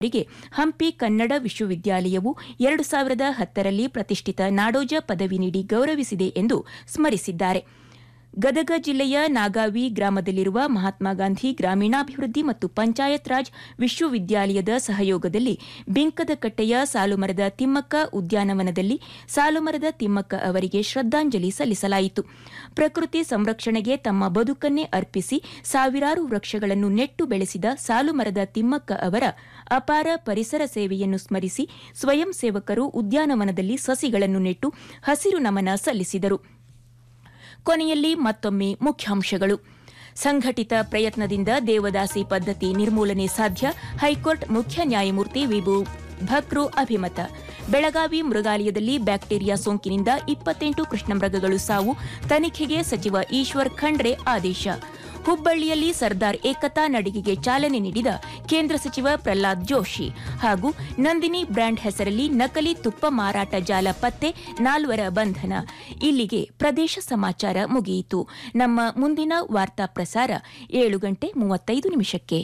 ರಿಗೆ ಹಂಪಿ ಕನ್ನಡ ವಿಶ್ವವಿದ್ಯಾಲಯವು ಎರಡು ಸಾವಿರದ ಹತ್ತರಲ್ಲಿ ಪ್ರತಿಷ್ಠಿತ ನಾಡೋಜ ಪದವಿ ನೀಡಿ ಗೌರವಿಸಿದೆ ಎಂದು ಸ್ಮರಿಸಿದ್ದಾರೆ ಗದಗ ಜಿಲ್ಲೆಯ ನಾಗಾವಿ ಗ್ರಾಮದಲ್ಲಿರುವ ಮಹಾತ್ಮ ಗಾಂಧಿ ಗ್ರಾಮೀಣಾಭಿವೃದ್ಧಿ ಮತ್ತು ಪಂಚಾಯತ್ ರಾಜ್ ವಿಶ್ವವಿದ್ಯಾಲಯದ ಸಹಯೋಗದಲ್ಲಿ ಬಿಂಕದಕಟ್ಟೆಯ ಸಾಲುಮರದ ತಿಮ್ಮಕ್ಕ ಉದ್ಯಾನವನದಲ್ಲಿ ಸಾಲುಮರದ ತಿಮ್ಮಕ್ಕ ಅವರಿಗೆ ಶ್ರದ್ದಾಂಜಲಿ ಸಲ್ಲಿಸಲಾಯಿತು ಪ್ರಕೃತಿ ಸಂರಕ್ಷಣೆಗೆ ತಮ್ಮ ಬದುಕನ್ನೇ ಅರ್ಪಿಸಿ ಸಾವಿರಾರು ವೃಕ್ಷಗಳನ್ನು ನೆಟ್ಟು ಬೆಳೆಸಿದ ಸಾಲುಮರದ ತಿಮ್ಮಕ್ಕ ಅವರ ಅಪಾರ ಪರಿಸರ ಸೇವೆಯನ್ನು ಸ್ಮರಿಸಿ ಸ್ವಯಂ ಸೇವಕರು ಉದ್ಯಾನವನದಲ್ಲಿ ಸಸಿಗಳನ್ನು ನೆಟ್ಟು ಹಸಿರು ನಮನ ಸಲ್ಲಿಸಿದರು ಕೊನೆಯಲ್ಲಿ ಮತ್ತೊಮ್ಮೆ ಮುಖ್ಯಾಂಶಗಳು ಸಂಘಟಿತ ಪ್ರಯತ್ನದಿಂದ ದೇವದಾಸಿ ಪದ್ಧತಿ ನಿರ್ಮೂಲನೆ ಸಾಧ್ಯ ಹೈಕೋರ್ಟ್ ಮುಖ್ಯ ನ್ಯಾಯಮೂರ್ತಿ ವಿಭು ಭಕ್ರು ಅಭಿಮತ ಬೆಳಗಾವಿ ಮೃಗಾಲಯದಲ್ಲಿ ಬ್ಯಾಕ್ಟೀರಿಯಾ ಸೋಂಕಿನಿಂದ ಇಪ್ಪತ್ತೆಂಟು ಕೃಷ್ಣಮೃಗಗಳು ಸಾವು ತನಿಖೆಗೆ ಸಚಿವ ಈಶ್ವರ್ ಖಂಡ್ರೆ ಆದೇಶ ಹುಬ್ಬಳ್ಳಿಯಲ್ಲಿ ಸರ್ದಾರ್ ಏಕತಾ ನಡಿಗೆಗೆ ಚಾಲನೆ ನೀಡಿದ ಕೇಂದ್ರ ಸಚಿವ ಪ್ರಹ್ಲಾದ್ ಜೋಶಿ ಹಾಗೂ ನಂದಿನಿ ಬ್ರ್ಯಾಂಡ್ ಹೆಸರಲ್ಲಿ ನಕಲಿ ತುಪ್ಪ ಮಾರಾಟ ಜಾಲ ಪತ್ತೆ ನಾಲ್ವರ ಬಂಧನ ಇಲ್ಲಿಗೆ ಪ್ರದೇಶ ಸಮಾಚಾರ ಮುಗಿಯಿತು ನಮ್ಮ ಮುಂದಿನ ವಾರ್ತಾ ಪ್ರಸಾರ ಏಳು ಗಂಟೆ ಮೂವತ್ತೈದು ನಿಮಿಷಕ್ಕೆ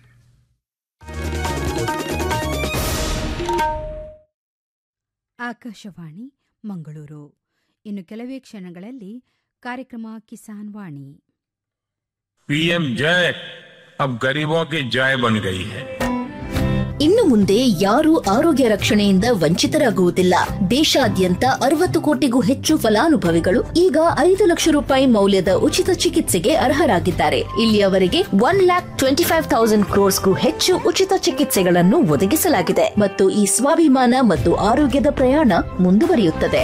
ಆಕಾಶವಾಣಿ ಮಂಗಳೂರು ಇನ್ನು ಕೆಲವೇ ಕ್ಷಣಗಳಲ್ಲಿ ಕಾರ್ಯಕ್ರಮ ಕಿಸಾನ್ ವಾಣಿ पीएम जय अब गरीबों की जय बन गई है ಇನ್ನು ಮುಂದೆ ಯಾರೂ ಆರೋಗ್ಯ ರಕ್ಷಣೆಯಿಂದ ವಂಚಿತರಾಗುವುದಿಲ್ಲ ದೇಶಾದ್ಯಂತ ಅರವತ್ತು ಕೋಟಿಗೂ ಹೆಚ್ಚು ಫಲಾನುಭವಿಗಳು ಈಗ ಐದು ಲಕ್ಷ ರೂಪಾಯಿ ಮೌಲ್ಯದ ಉಚಿತ ಚಿಕಿತ್ಸೆಗೆ ಅರ್ಹರಾಗಿದ್ದಾರೆ ಇಲ್ಲಿಯವರೆಗೆ one lakh twenty five thousand ಕ್ರೋರ್ಸ್ಗೂ ಹೆಚ್ಚು ಉಚಿತ ಚಿಕಿತ್ಸೆಗಳನ್ನು ಒದಗಿಸಲಾಗಿದೆ ಮತ್ತು ಈ ಸ್ವಾಭಿಮಾನ ಮತ್ತು ಆರೋಗ್ಯದ ಪ್ರಯಾಣ ಮುಂದುವರಿಯುತ್ತದೆ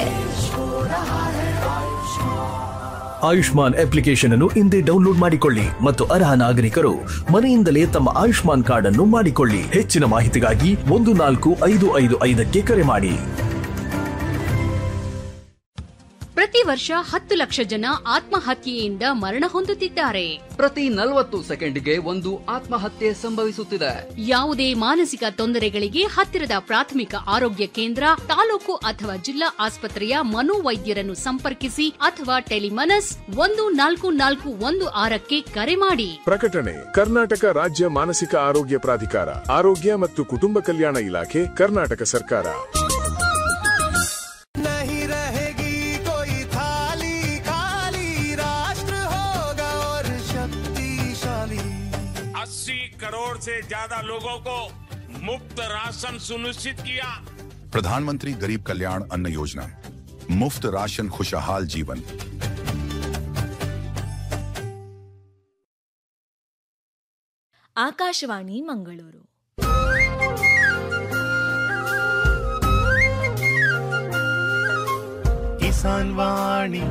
ಆಯುಷ್ಮಾನ್ ಅಪ್ಲಿಕೇಶನ್ ಅನ್ನು ಇಂದೇ ಡೌನ್ಲೋಡ್ ಮಾಡಿಕೊಳ್ಳಿ ಮತ್ತು ಅರ್ಹ ನಾಗರಿಕರು ಮನೆಯಿಂದಲೇ ತಮ್ಮ ಆಯುಷ್ಮಾನ್ ಕಾರ್ಡ್ ಅನ್ನು ಮಾಡಿಕೊಳ್ಳಿ ಹೆಚ್ಚಿನ ಮಾಹಿತಿಗಾಗಿ ಒಂದು ನಾಲ್ಕು ಐದು ಐದು ಐದಕ್ಕೆ ಕರೆ ಮಾಡಿ ಪ್ರತಿ ವರ್ಷ ಹತ್ತು ಲಕ್ಷ ಜನ ಆತ್ಮಹತ್ಯೆಯಿಂದ ಮರಣ ಹೊಂದುತ್ತಿದ್ದಾರೆ ಪ್ರತಿ ನಲವತ್ತು ಸೆಕೆಂಡ್ಗೆ ಒಂದು ಆತ್ಮಹತ್ಯೆ ಸಂಭವಿಸುತ್ತಿದೆ ಯಾವುದೇ ಮಾನಸಿಕ ತೊಂದರೆಗಳಿಗೆ ಹತ್ತಿರದ ಪ್ರಾಥಮಿಕ ಆರೋಗ್ಯ ಕೇಂದ್ರ ತಾಲೂಕು ಅಥವಾ ಜಿಲ್ಲಾ ಆಸ್ಪತ್ರೆಯ ಮನೋವೈದ್ಯರನ್ನು ಸಂಪರ್ಕಿಸಿ ಅಥವಾ ಟೆಲಿಮನಸ್ ಒಂದು ನಾಲ್ಕು ನಾಲ್ಕು ಒಂದು ಆರಕ್ಕೆ ಕರೆ ಮಾಡಿ ಪ್ರಕಟಣೆ ಕರ್ನಾಟಕ ರಾಜ್ಯ ಮಾನಸಿಕ ಆರೋಗ್ಯ ಪ್ರಾಧಿಕಾರ ಆರೋಗ್ಯ ಮತ್ತು ಕುಟುಂಬ ಕಲ್ಯಾಣ ಇಲಾಖೆ ಕರ್ನಾಟಕ ಸರ್ಕಾರ नहीं रहेगी कोई थाली खाली राष्ट्र होगा और शक्तिशाली अस्सी करोड़ से ज्यादा लोगों को मुफ्त राशन सुनिश्चित किया प्रधानमंत्री गरीब कल्याण अन्न योजना मुफ्त राशन खुशहाल जीवन ಆಕಾಶವಾಣಿ ಮಂಗಳೂರು किसान वाणी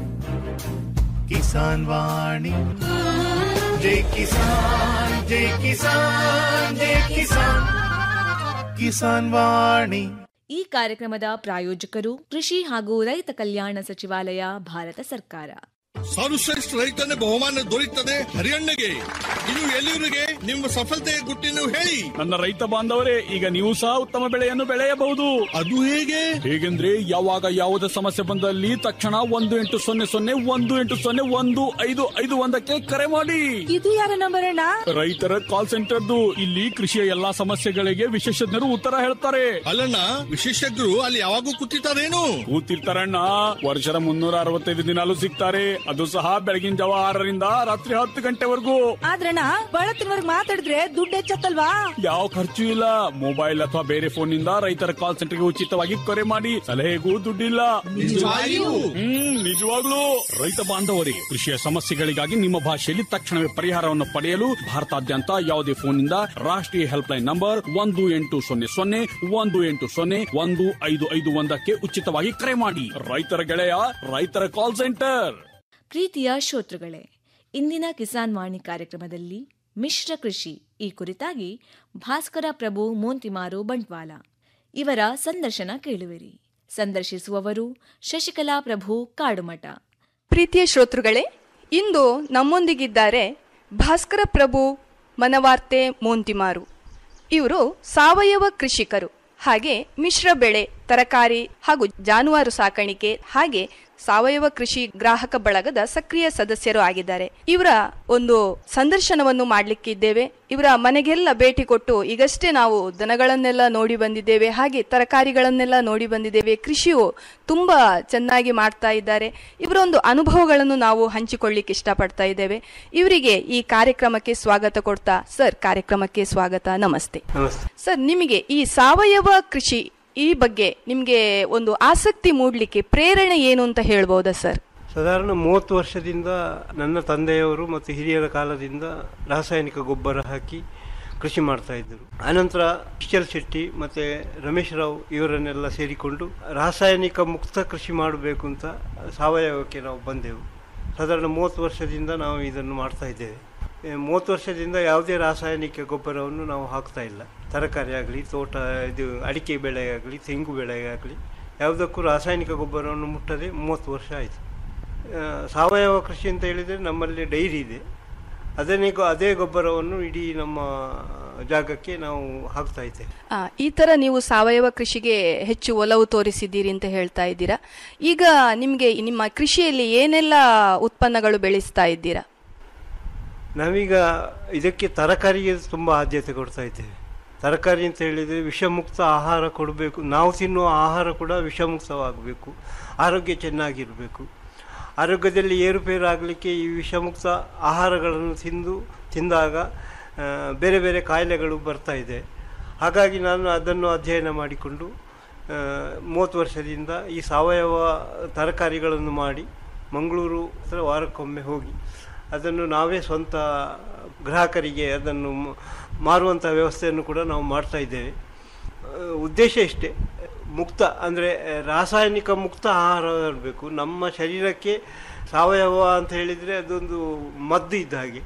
किसान वाणी जय किसान जय किसान जय किसान किसान वाणी ಈ ಕಾರ್ಯಕ್ರಮದ ಪ್ರಾಯೋಜಕರು ಕೃಷಿ ಹಾಗೂ ರೈತ ಕಲ್ಯಾಣ ಸಚಿವಾಲಯ ಭಾರತ ಸರ್ಕಾರ ಸರ್ವಶ್ರೇಷ್ಠ ರೈತನ ಬಹುಮಾನ ದೊರೆಯುತ್ತದೆ ಹರಿಯಣ್ಣಗೆ ಇನ್ನು ಎಲ್ಲಿವರಿಗೆ ನಿಮ್ಮ ಸಫಲತೆಯ ಗುಟ್ಟಿನ ಹೇಳಿ ನನ್ನ ರೈತ ಬಾಂಧವರೇ ಈಗ ನೀವು ಸಹ ಉತ್ತಮ ಬೆಳೆಯನ್ನು ಬೆಳೆಯಬಹುದು ಅದು ಹೇಗೆ ಹೇಗೆಂದ್ರೆ ಯಾವಾಗ ಯಾವುದೇ ಸಮಸ್ಯೆ ಬಂದಲ್ಲಿ ತಕ್ಷಣ ಒಂದು ಎಂಟು ಸೊನ್ನೆ ಸೊನ್ನೆ ಒಂದು ಎಂಟು ಸೊನ್ನೆ ಒಂದು ಐದು ಐದು ಒಂದಕ್ಕೆ ಕರೆ ಮಾಡಿ ಇದು ಯಾರ ನಂಬರ್ ಅಣ್ಣ ರೈತರ ಕಾಲ್ ಸೆಂಟರ್ದು ಇಲ್ಲಿ ಕೃಷಿಯ ಎಲ್ಲಾ ಸಮಸ್ಯೆಗಳಿಗೆ ವಿಶೇಷಜ್ಞರು ಉತ್ತರ ಹೇಳ್ತಾರೆ ಅಲ್ಲಣ್ಣ ವಿಶೇಷಜ್ಞರು ಅಲ್ಲಿ ಯಾವಾಗೂ ಕೂತಿರ್ತಾರೇನು ಕೂತಿರ್ತಾರಣ್ಣ ವರ್ಷದ ಮುನ್ನೂರ ಅರವತ್ತೈದು ದಿನಾಲು ಸಿಗ್ತಾರೆ ಅದು ಸಹ ಬೆಳಗಿನ ಜಾವ ಆರರಿಂದ ರಾತ್ರಿ ಹತ್ತು ಗಂಟೆವರೆಗೂ ಆದ್ರಣ್ಣ ಬಳತ್ತಿನವರ್ಗ್ ಮಾತಾಡಿದ್ರೆ ದುಡ್ಡು ಹೆಚ್ಚತ್ತಲ್ವಾ ಯಾವ ಖರ್ಚು ಇಲ್ಲ ಮೊಬೈಲ್ ಅಥವಾ ಬೇರೆ ಫೋನ್ ನಿಂದ ರೈತರ ಕಾಲ್ ಸೆಂಟರ್ಗೆ ಉಚಿತವಾಗಿ ಕರೆ ಮಾಡಿ ಸಲಹೆಗೂ ದುಡ್ಡಿಲ್ಲ ನಿಜವಾಗಿಯೂ? ಹ್ಮ್ ನಿಜವಾಗ್ಲೂ ರೈತ ಬಾಂಧವರೇ ಕೃಷಿಯ ಸಮಸ್ಯೆಗಳಿಗಾಗಿ ನಿಮ್ಮ ಭಾಷೆಯಲ್ಲಿ ತಕ್ಷಣವೇ ಪರಿಹಾರವನ್ನು ಪಡೆಯಲು ಭಾರತಾದ್ಯಂತ ಯಾವುದೇ ಫೋನ್ ನಿಂದ ರಾಷ್ಟ್ರೀಯ ಹೆಲ್ಪ್ ಲೈನ್ ನಂಬರ್ ಒಂದು ಎಂಟು ಸೊನ್ನೆ ಸೊನ್ನೆ ಒಂದು ಎಂಟು ಸೊನ್ನೆ ಒಂದು ಐದು ಐದು ಒಂದಕ್ಕೆ ಉಚಿತವಾಗಿ ಕರೆ ಮಾಡಿ ರೈತರ ಗೆಳೆಯ ರೈತರ ಕಾಲ್ ಸೆಂಟರ್ ಪ್ರೀತಿಯ ಶ್ರೋತೃಗಳೇ ಇಂದಿನ ಕಿಸಾನ್ ವಾಣಿ ಕಾರ್ಯಕ್ರಮದಲ್ಲಿ ಮಿಶ್ರ ಕೃಷಿ ಈ ಕುರಿತಾಗಿ ಭಾಸ್ಕರ ಪ್ರಭು ಮೋಂತಿಮಾರು ಬಂಟ್ವಾಳ ಇವರ ಸಂದರ್ಶನ ಕೇಳುವಿರಿ ಸಂದರ್ಶಿಸುವವರು ಶಶಿಕಲಾ ಪ್ರಭು ಕಾಡುಮಠ ಪ್ರೀತಿಯ ಶ್ರೋತೃಗಳೇ ಇಂದು ನಮ್ಮೊಂದಿಗಿದ್ದಾರೆ ಭಾಸ್ಕರ ಪ್ರಭು ಮನವಾರ್ತೆ ಮೋಂತಿಮಾರು ಇವರು ಸಾವಯವ ಕೃಷಿಕರು ಹಾಗೆ ಮಿಶ್ರ ಬೆಳೆ ತರಕಾರಿ ಹಾಗೂ ಜಾನುವಾರು ಸಾಕಾಣಿಕೆ ಹಾಗೆ ಸಾವಯವ ಕೃಷಿ ಗ್ರಾಹಕ ಬಳಗದ ಸಕ್ರಿಯ ಸದಸ್ಯರು ಆಗಿದ್ದಾರೆ ಇವರ ಒಂದು ಸಂದರ್ಶನವನ್ನು ಮಾಡಲಿಕ್ಕಿದ್ದೇವೆ ಇವರ ಮನೆಗೆಲ್ಲ ಭೇಟಿ ಕೊಟ್ಟು ಈಗಷ್ಟೇ ನಾವು ದನಗಳನ್ನೆಲ್ಲ ನೋಡಿ ಬಂದಿದ್ದೇವೆ ಹಾಗೆ ತರಕಾರಿಗಳನ್ನೆಲ್ಲ ನೋಡಿ ಬಂದಿದ್ದೇವೆ ಕೃಷಿಯು ತುಂಬಾ ಚೆನ್ನಾಗಿ ಮಾಡ್ತಾ ಇದ್ದಾರೆ ಇವರ ಒಂದು ಅನುಭವಗಳನ್ನು ನಾವು ಹಂಚಿಕೊಳ್ಳಿಕ್ಕೆ ಇಷ್ಟಪಡ್ತಾ ಇದ್ದೇವೆ ಇವರಿಗೆ ಈ ಕಾರ್ಯಕ್ರಮಕ್ಕೆ ಸ್ವಾಗತ ಕೊಡ್ತಾ ಸರ್ ಕಾರ್ಯಕ್ರಮಕ್ಕೆ ಸ್ವಾಗತ ನಮಸ್ತೆ ಸರ್ ನಿಮಗೆ ಈ ಸಾವಯವ ಕೃಷಿ ಈ ಬಗ್ಗೆ ನಿಮಗೆ ಒಂದು ಆಸಕ್ತಿ ಮೂಡಲಿಕ್ಕೆ ಪ್ರೇರಣೆ ಏನು ಅಂತ ಹೇಳ್ಬೋದಾ ಸರ್ ಸಾಧಾರಣ ಮೂವತ್ತು ವರ್ಷದಿಂದ ನನ್ನ ತಂದೆಯವರು ಮತ್ತು ಹಿರಿಯರ ಕಾಲದಿಂದ ರಾಸಾಯನಿಕ ಗೊಬ್ಬರ ಹಾಕಿ ಕೃಷಿ ಮಾಡ್ತಾ ಇದ್ದರು ಆನಂತರ ಇಶ್ಚಲ್ ಶೆಟ್ಟಿ ಮತ್ತು ರಮೇಶ್ ರಾವ್ ಇವರನ್ನೆಲ್ಲ ಸೇರಿಕೊಂಡು ರಾಸಾಯನಿಕ ಮುಕ್ತ ಕೃಷಿ ಮಾಡಬೇಕು ಅಂತ ಸಾವಯವಕ್ಕೆ ನಾವು ಬಂದೆವು ಸಾಧಾರಣ ಮೂವತ್ತು ವರ್ಷದಿಂದ ನಾವು ಇದನ್ನು ಮಾಡ್ತಾ ಇದ್ದೇವೆ ಏ, ಮೂವತ್ತು ವರ್ಷದಿಂದ ಯಾವುದೇ ರಾಸಾಯನಿಕ ಗೊಬ್ಬರವನ್ನು ನಾವು ಹಾಕ್ತಾ ಇಲ್ಲ ತರಕಾರಿ ಆಗಲಿ ತೋಟ ಇದು ಅಡಿಕೆ ಬೆಳೆಯಾಗಲಿ ತೆಂಗು ಬೆಳೆಯಾಗಲಿ ಯಾವುದಕ್ಕೂ ರಾಸಾಯನಿಕ ಗೊಬ್ಬರವನ್ನು ಮುಟ್ಟದೆ ಮೂವತ್ತು ವರ್ಷ ಆಯಿತು ಆ, ಸಾವಯವ ಕೃಷಿ ಅಂತ ಹೇಳಿದರೆ ನಮ್ಮಲ್ಲಿ ಡೈರಿ ಇದೆ ಅದನ್ನೇ ಗೊ- ಅದೇ ಗೊಬ್ಬರವನ್ನು ಇಡೀ ನಮ್ಮ ಜಾಗಕ್ಕೆ ನಾವು ಹಾಕ್ತಾ ಇದ್ದೇವೆ ಆ, ಈ ತರ ನೀವು ಸಾವಯವ ಕೃಷಿಗೆ ಹೆಚ್ಚು ಒಲವು ತೋರಿಸಿದ್ದೀರಿ ಅಂತ ಹೇಳ್ತಾ ಇದ್ದೀರಾ ಈಗ ನಿಮಗೆ ನಿಮ್ಮ ಕೃಷಿಯಲ್ಲಿ ಏನೆಲ್ಲ ಉತ್ಪನ್ನಗಳು ಬೆಳೆಸ್ತಾ ಇದ್ದೀರಾ ನಾವೀಗ ಇದಕ್ಕೆ ತರಕಾರಿಗೆ ತುಂಬ ಆದ್ಯತೆ ಕೊಡ್ತಾ ಇದ್ದೇವೆ ತರಕಾರಿ ಅಂತ ಹೇಳಿದರೆ ವಿಷಮುಕ್ತ ಆಹಾರ ಕೊಡಬೇಕು ನಾವು ತಿನ್ನುವ ಆಹಾರ ಕೂಡ ವಿಷಮುಕ್ತವಾಗಬೇಕು ಆರೋಗ್ಯ ಚೆನ್ನಾಗಿರಬೇಕು ಆರೋಗ್ಯದಲ್ಲಿ ಏರುಪೇರು ಆಗಲಿಕ್ಕೆ ಈ ವಿಷಮುಕ್ತ ಆಹಾರಗಳನ್ನು ತಿಂದು ತಿಂದಾಗ ಆ, ಬೇರೆ ಬೇರೆ ಕಾಯಿಲೆಗಳು ಬರ್ತಾ ಇದೆ ಹಾಗಾಗಿ ನಾನು ಅದನ್ನು ಅಧ್ಯಯನ ಮಾಡಿಕೊಂಡು ಆ, ಮೂವತ್ತು ವರ್ಷದಿಂದ ಈ ಸಾವಯವ ತರಕಾರಿಗಳನ್ನು ಮಾಡಿ ಮಂಗಳೂರು ಹತ್ರ ವಾರಕ್ಕೊಮ್ಮೆ ಹೋಗಿ ಅದನ್ನು ನಾವೇ ಸ್ವಂತ ಗ್ರಾಹಕರಿಗೆ ಅದನ್ನು ಮ- ಮಾರುವಂಥ ವ್ಯವಸ್ಥೆಯನ್ನು ಕೂಡ ನಾವು ಮಾಡ್ತಾ ಇದ್ದೇವೆ ಆ, ಉದ್ದೇಶ ಇಷ್ಟೇ ಮುಕ್ತ ಅಂದರೆ ರಾಸಾಯನಿಕ ಮುಕ್ತ ಆಹಾರ ಇರಬೇಕು ನಮ್ಮ ಶರೀರಕ್ಕೆ ಸಾವಯವ ಅಂತ ಹೇಳಿದರೆ ಅದೊಂದು ಮದ್ದು ಇದ್ದ ಹಾಗೆ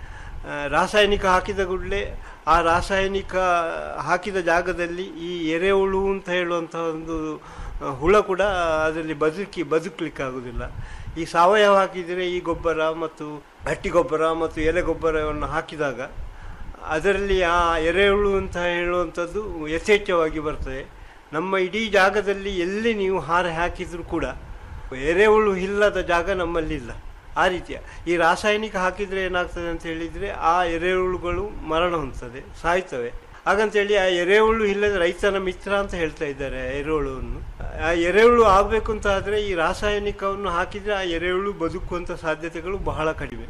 ಆ, ರಾಸಾಯನಿಕ ಹಾಕಿದ ಕೂಡಲೇ ಆ ರಾಸಾಯನಿಕ ಹಾಕಿದ ಜಾಗದಲ್ಲಿ ಈ ಎರೆಹುಳು ಅಂತ ಹೇಳುವಂಥ ಒಂದು ಆ, ಹುಳ ಕೂಡ ಅದರಲ್ಲಿ ಬದುಕಿ ಬದುಕಲಿಕ್ಕಾಗೋದಿಲ್ಲ ಈ ಸಾವಯವ ಹಾಕಿದರೆ ಈ ಗೊಬ್ಬರ ಮತ್ತು ಹಟ್ಟಿ ಗೊಬ್ಬರ ಮತ್ತು ಎಲೆ ಗೊಬ್ಬರವನ್ನು ಹಾಕಿದಾಗ ಅದರಲ್ಲಿ ಆ ಎರೆಹುಳು ಅಂತ ಹೇಳುವಂಥದ್ದು ಯಥೇಚ್ಛವಾಗಿ ಬರ್ತದೆ ನಮ್ಮ ಇಡೀ ಜಾಗದಲ್ಲಿ ಎಲ್ಲಿ ನೀವು ಹಾರೆ ಹಾಕಿದರೂ ಕೂಡ ಎರೆಹುಳು ಇಲ್ಲದ ಜಾಗ ನಮ್ಮಲ್ಲಿಲ್ಲ ಆ ರೀತಿಯ ಈ ರಾಸಾಯನಿಕ ಹಾಕಿದರೆ ಏನಾಗ್ತದೆ ಅಂತ ಹೇಳಿದರೆ ಆ ಎರೆಹುಳುಗಳು ಮರಣ ಹೊಂದ್ತದೆ ಸಾಯ್ತವೆ ಹಾಗಂತೇಳಿ ಆ ಎರೆಹುಳು ಇಲ್ಲದ ರೈತನ ಮಿತ್ರ ಅಂತ ಹೇಳ್ತಾ ಇದ್ದಾರೆ ಎರೆಹುಳುವನ್ನು ಆ ಎರೆಹುಳು ಆಗಬೇಕು ಅಂತ ಆದರೆ ಈ ರಾಸಾಯನಿಕವನ್ನು ಹಾಕಿದರೆ ಆ ಎರೆಹುಳು ಬದುಕುವಂಥ ಸಾಧ್ಯತೆಗಳು ಬಹಳ ಕಡಿಮೆ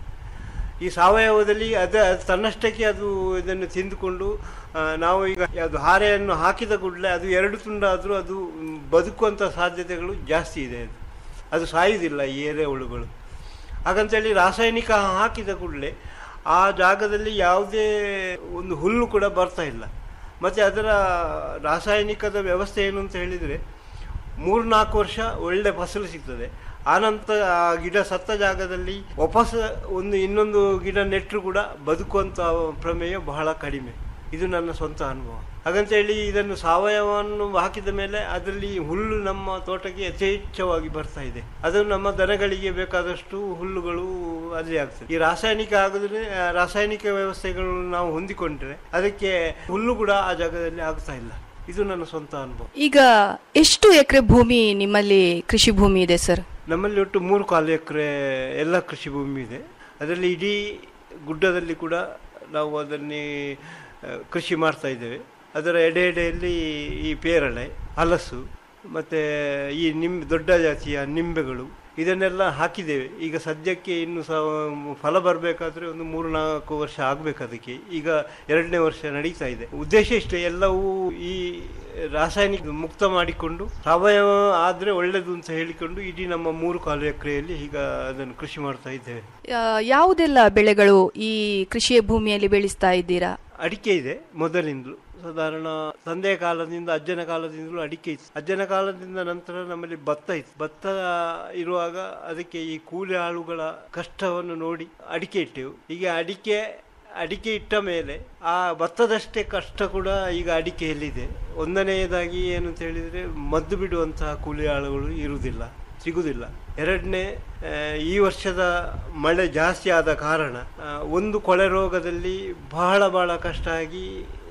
ಈ ಸಾವಯವದಲ್ಲಿ ಅದ ಅದು ತನ್ನಷ್ಟಕ್ಕೆ ಅದು ಇದನ್ನು ತಿಂದುಕೊಂಡು ಆ, ನಾವು ಈಗ ಯಾವುದು ಹಾರೆಯನ್ನು ಹಾಕಿದ ಕೂಡಲೇ ಅದು ಎರಡು ತುಂಡಾದರೂ ಅದು ಮ್, ಬದುಕುವಂಥ ಸಾಧ್ಯತೆಗಳು ಜಾಸ್ತಿ ಇದೆ ಅದು ಅದು ಸಾಯುವುದಿಲ್ಲ ಈ ಎರೆಹುಳುಗಳು ಹಾಗಂತೇಳಿ ರಾಸಾಯನಿಕ ಹಾಕಿದ ಕೂಡಲೇ ಆ ಜಾಗದಲ್ಲಿ ಯಾವುದೇ ಒಂದು ಹುಲ್ಲು ಕೂಡ ಬರ್ತಾ ಇಲ್ಲ ಮತ್ತು ಅದರ ರಾಸಾಯನಿಕದ ವ್ಯವಸ್ಥೆ ಏನು ಅಂತ ಹೇಳಿದರೆ ಮೂರು ನಾಲ್ಕು ವರ್ಷ ಒಳ್ಳೆ ಫಸಲು ಸಿಗ್ತದೆ ಆನಂತರ ಆ ಗಿಡ ಸತ್ತ ಜಾಗದಲ್ಲಿ ವಾಪಸ್ ಒಂದು ಇನ್ನೊಂದು ಗಿಡ ನೆಟ್ಟರು ಕೂಡ ಬದುಕುವಂಥ ಪ್ರಮೇಯ ಬಹಳ ಕಡಿಮೆ ಇದು ನನ್ನ ಸ್ವಂತ ಅನುಭವ ಹಾಗಂತೇಳಿ ಇದನ್ನು ಸಾವಯವವನ್ನು ಹಾಕಿದ ಮೇಲೆ ಅದರಲ್ಲಿ ಹುಲ್ಲು ನಮ್ಮ ತೋಟಕ್ಕೆ ಯಥೇಚ್ಛವಾಗಿ ಬರ್ತಾ ಇದೆ ಅದು ನಮ್ಮ ದನಗಳಿಗೆ ಬೇಕಾದಷ್ಟು ಹುಲ್ಲುಗಳು ಅಲ್ಲಿ ಆಗ್ತದೆ ಈ ರಾಸಾಯನಿಕ ಆಗಿದ್ರೆ ಆ ರಾಸಾಯನಿಕ ವ್ಯವಸ್ಥೆಗಳನ್ನು ನಾವು ಹೊಂದಿಕೊಂಡ್ರೆ ಅದಕ್ಕೆ ಹುಲ್ಲು ಕೂಡ ಆ ಜಾಗದಲ್ಲಿ ಆಗ್ತಾ ಇಲ್ಲ ಇದು ನನ್ನ ಸ್ವಂತ ಅನುಭವ ಈಗ ಎಷ್ಟು ಎಕರೆ ಭೂಮಿ ನಿಮ್ಮಲ್ಲಿ ಕೃಷಿ ಭೂಮಿ ಇದೆ ಸರ್ ನಮ್ಮಲ್ಲಿ ಒಟ್ಟು ಮೂರು ಕಾಲು ಎಕರೆ ಎಲ್ಲ ಕೃಷಿ ಭೂಮಿ ಇದೆ ಅದರಲ್ಲಿ ಇಡೀ ಗುಡ್ಡದಲ್ಲಿ ಕೂಡ ನಾವು ಅದನ್ನೇ ಆ, ಕೃಷಿ ಮಾಡ್ತಾ ಇದ್ದೇವೆ ಅದರ ಎಡೆ ಎಡೆಯಲ್ಲಿ ಈ ಪೇರಳೆ ಹಲಸು ಮತ್ತು ಈ ನಿಂಬೆ ದೊಡ್ಡ ಜಾತಿಯ ನಿಂಬೆಗಳು ಇದನ್ನೆಲ್ಲ ಹಾಕಿದ್ದೇವೆ ಈಗ ಸದ್ಯಕ್ಕೆ ಇನ್ನು ಸಹ ಫಲ ಬರಬೇಕಾದ್ರೆ ಒಂದು ಮೂರು ನಾಲ್ಕು ವರ್ಷ ಆಗಬೇಕು ಅದಕ್ಕೆ ಈಗ ಎರಡನೇ ವರ್ಷ ನಡೀತಾ ಇದೆ ಉದ್ದೇಶ ಇಷ್ಟೇ ಎಲ್ಲವೂ ಈ ರಾಸಾಯನಿಕ ಮುಕ್ತ ಮಾಡಿಕೊಂಡು ಸಾವಯವ ಆದರೆ ಒಳ್ಳೆಯದು ಅಂತ ಹೇಳಿಕೊಂಡು ಇಡೀ ನಮ್ಮ ಮೂರು ಕಾಲು ಎಕರೆಯಲ್ಲಿ ಈಗ ಅದನ್ನು ಕೃಷಿ ಮಾಡ್ತಾ ಇದ್ದೇವೆ ಆ, ಯಾವುದೆಲ್ಲ ಬೆಳೆಗಳು ಈ ಕೃಷಿಯ ಭೂಮಿಯಲ್ಲಿ ಬೆಳೆಸ್ತಾ ಇದ್ದೀರಾ ಅಡಿಕೆ ಇದೆ ಮೊದಲಿಂದಲೂ ಸಾಧಾರಣ ತಂದೆಯ ಕಾಲದಿಂದ ಅಜ್ಜನ ಕಾಲದಿಂದಲೂ ಅಡಿಕೆ ಇತ್ತು ಅಜ್ಜನ ಕಾಲದಿಂದ ನಂತರ ನಮ್ಮಲ್ಲಿ ಭತ್ತ ಇತ್ತು ಭತ್ತ ಇರುವಾಗ ಅದಕ್ಕೆ ಈ ಕೂಲಿ ಆಳುಗಳ ಕಷ್ಟವನ್ನು ನೋಡಿ ಅಡಿಕೆ ಇಟ್ಟೆವು ಈಗ ಅಡಿಕೆ ಅಡಿಕೆ ಇಟ್ಟ ಮೇಲೆ ಆ ಭತ್ತದಷ್ಟೇ ಕಷ್ಟ ಕೂಡ ಈಗ ಅಡಿಕೆಯಲ್ಲಿದೆ ಒಂದನೆಯದಾಗಿ ಏನು ಅಂತ ಹೇಳಿದರೆ ಮದ್ದು ಬಿಡುವಂತಹ ಕೂಲಿ ಆಳುಗಳು ಇರುವುದಿಲ್ಲ ಸಿಗುವುದಿಲ್ಲ ಎರಡನೇ ಆ, ಈ ವರ್ಷದ ಮಳೆ ಜಾಸ್ತಿ ಆದ ಕಾರಣ ಆ, ಒಂದು ಕೊಳೆ ರೋಗದಲ್ಲಿ ಬಹಳ ಬಹಳ ಕಷ್ಟ ಆಗಿ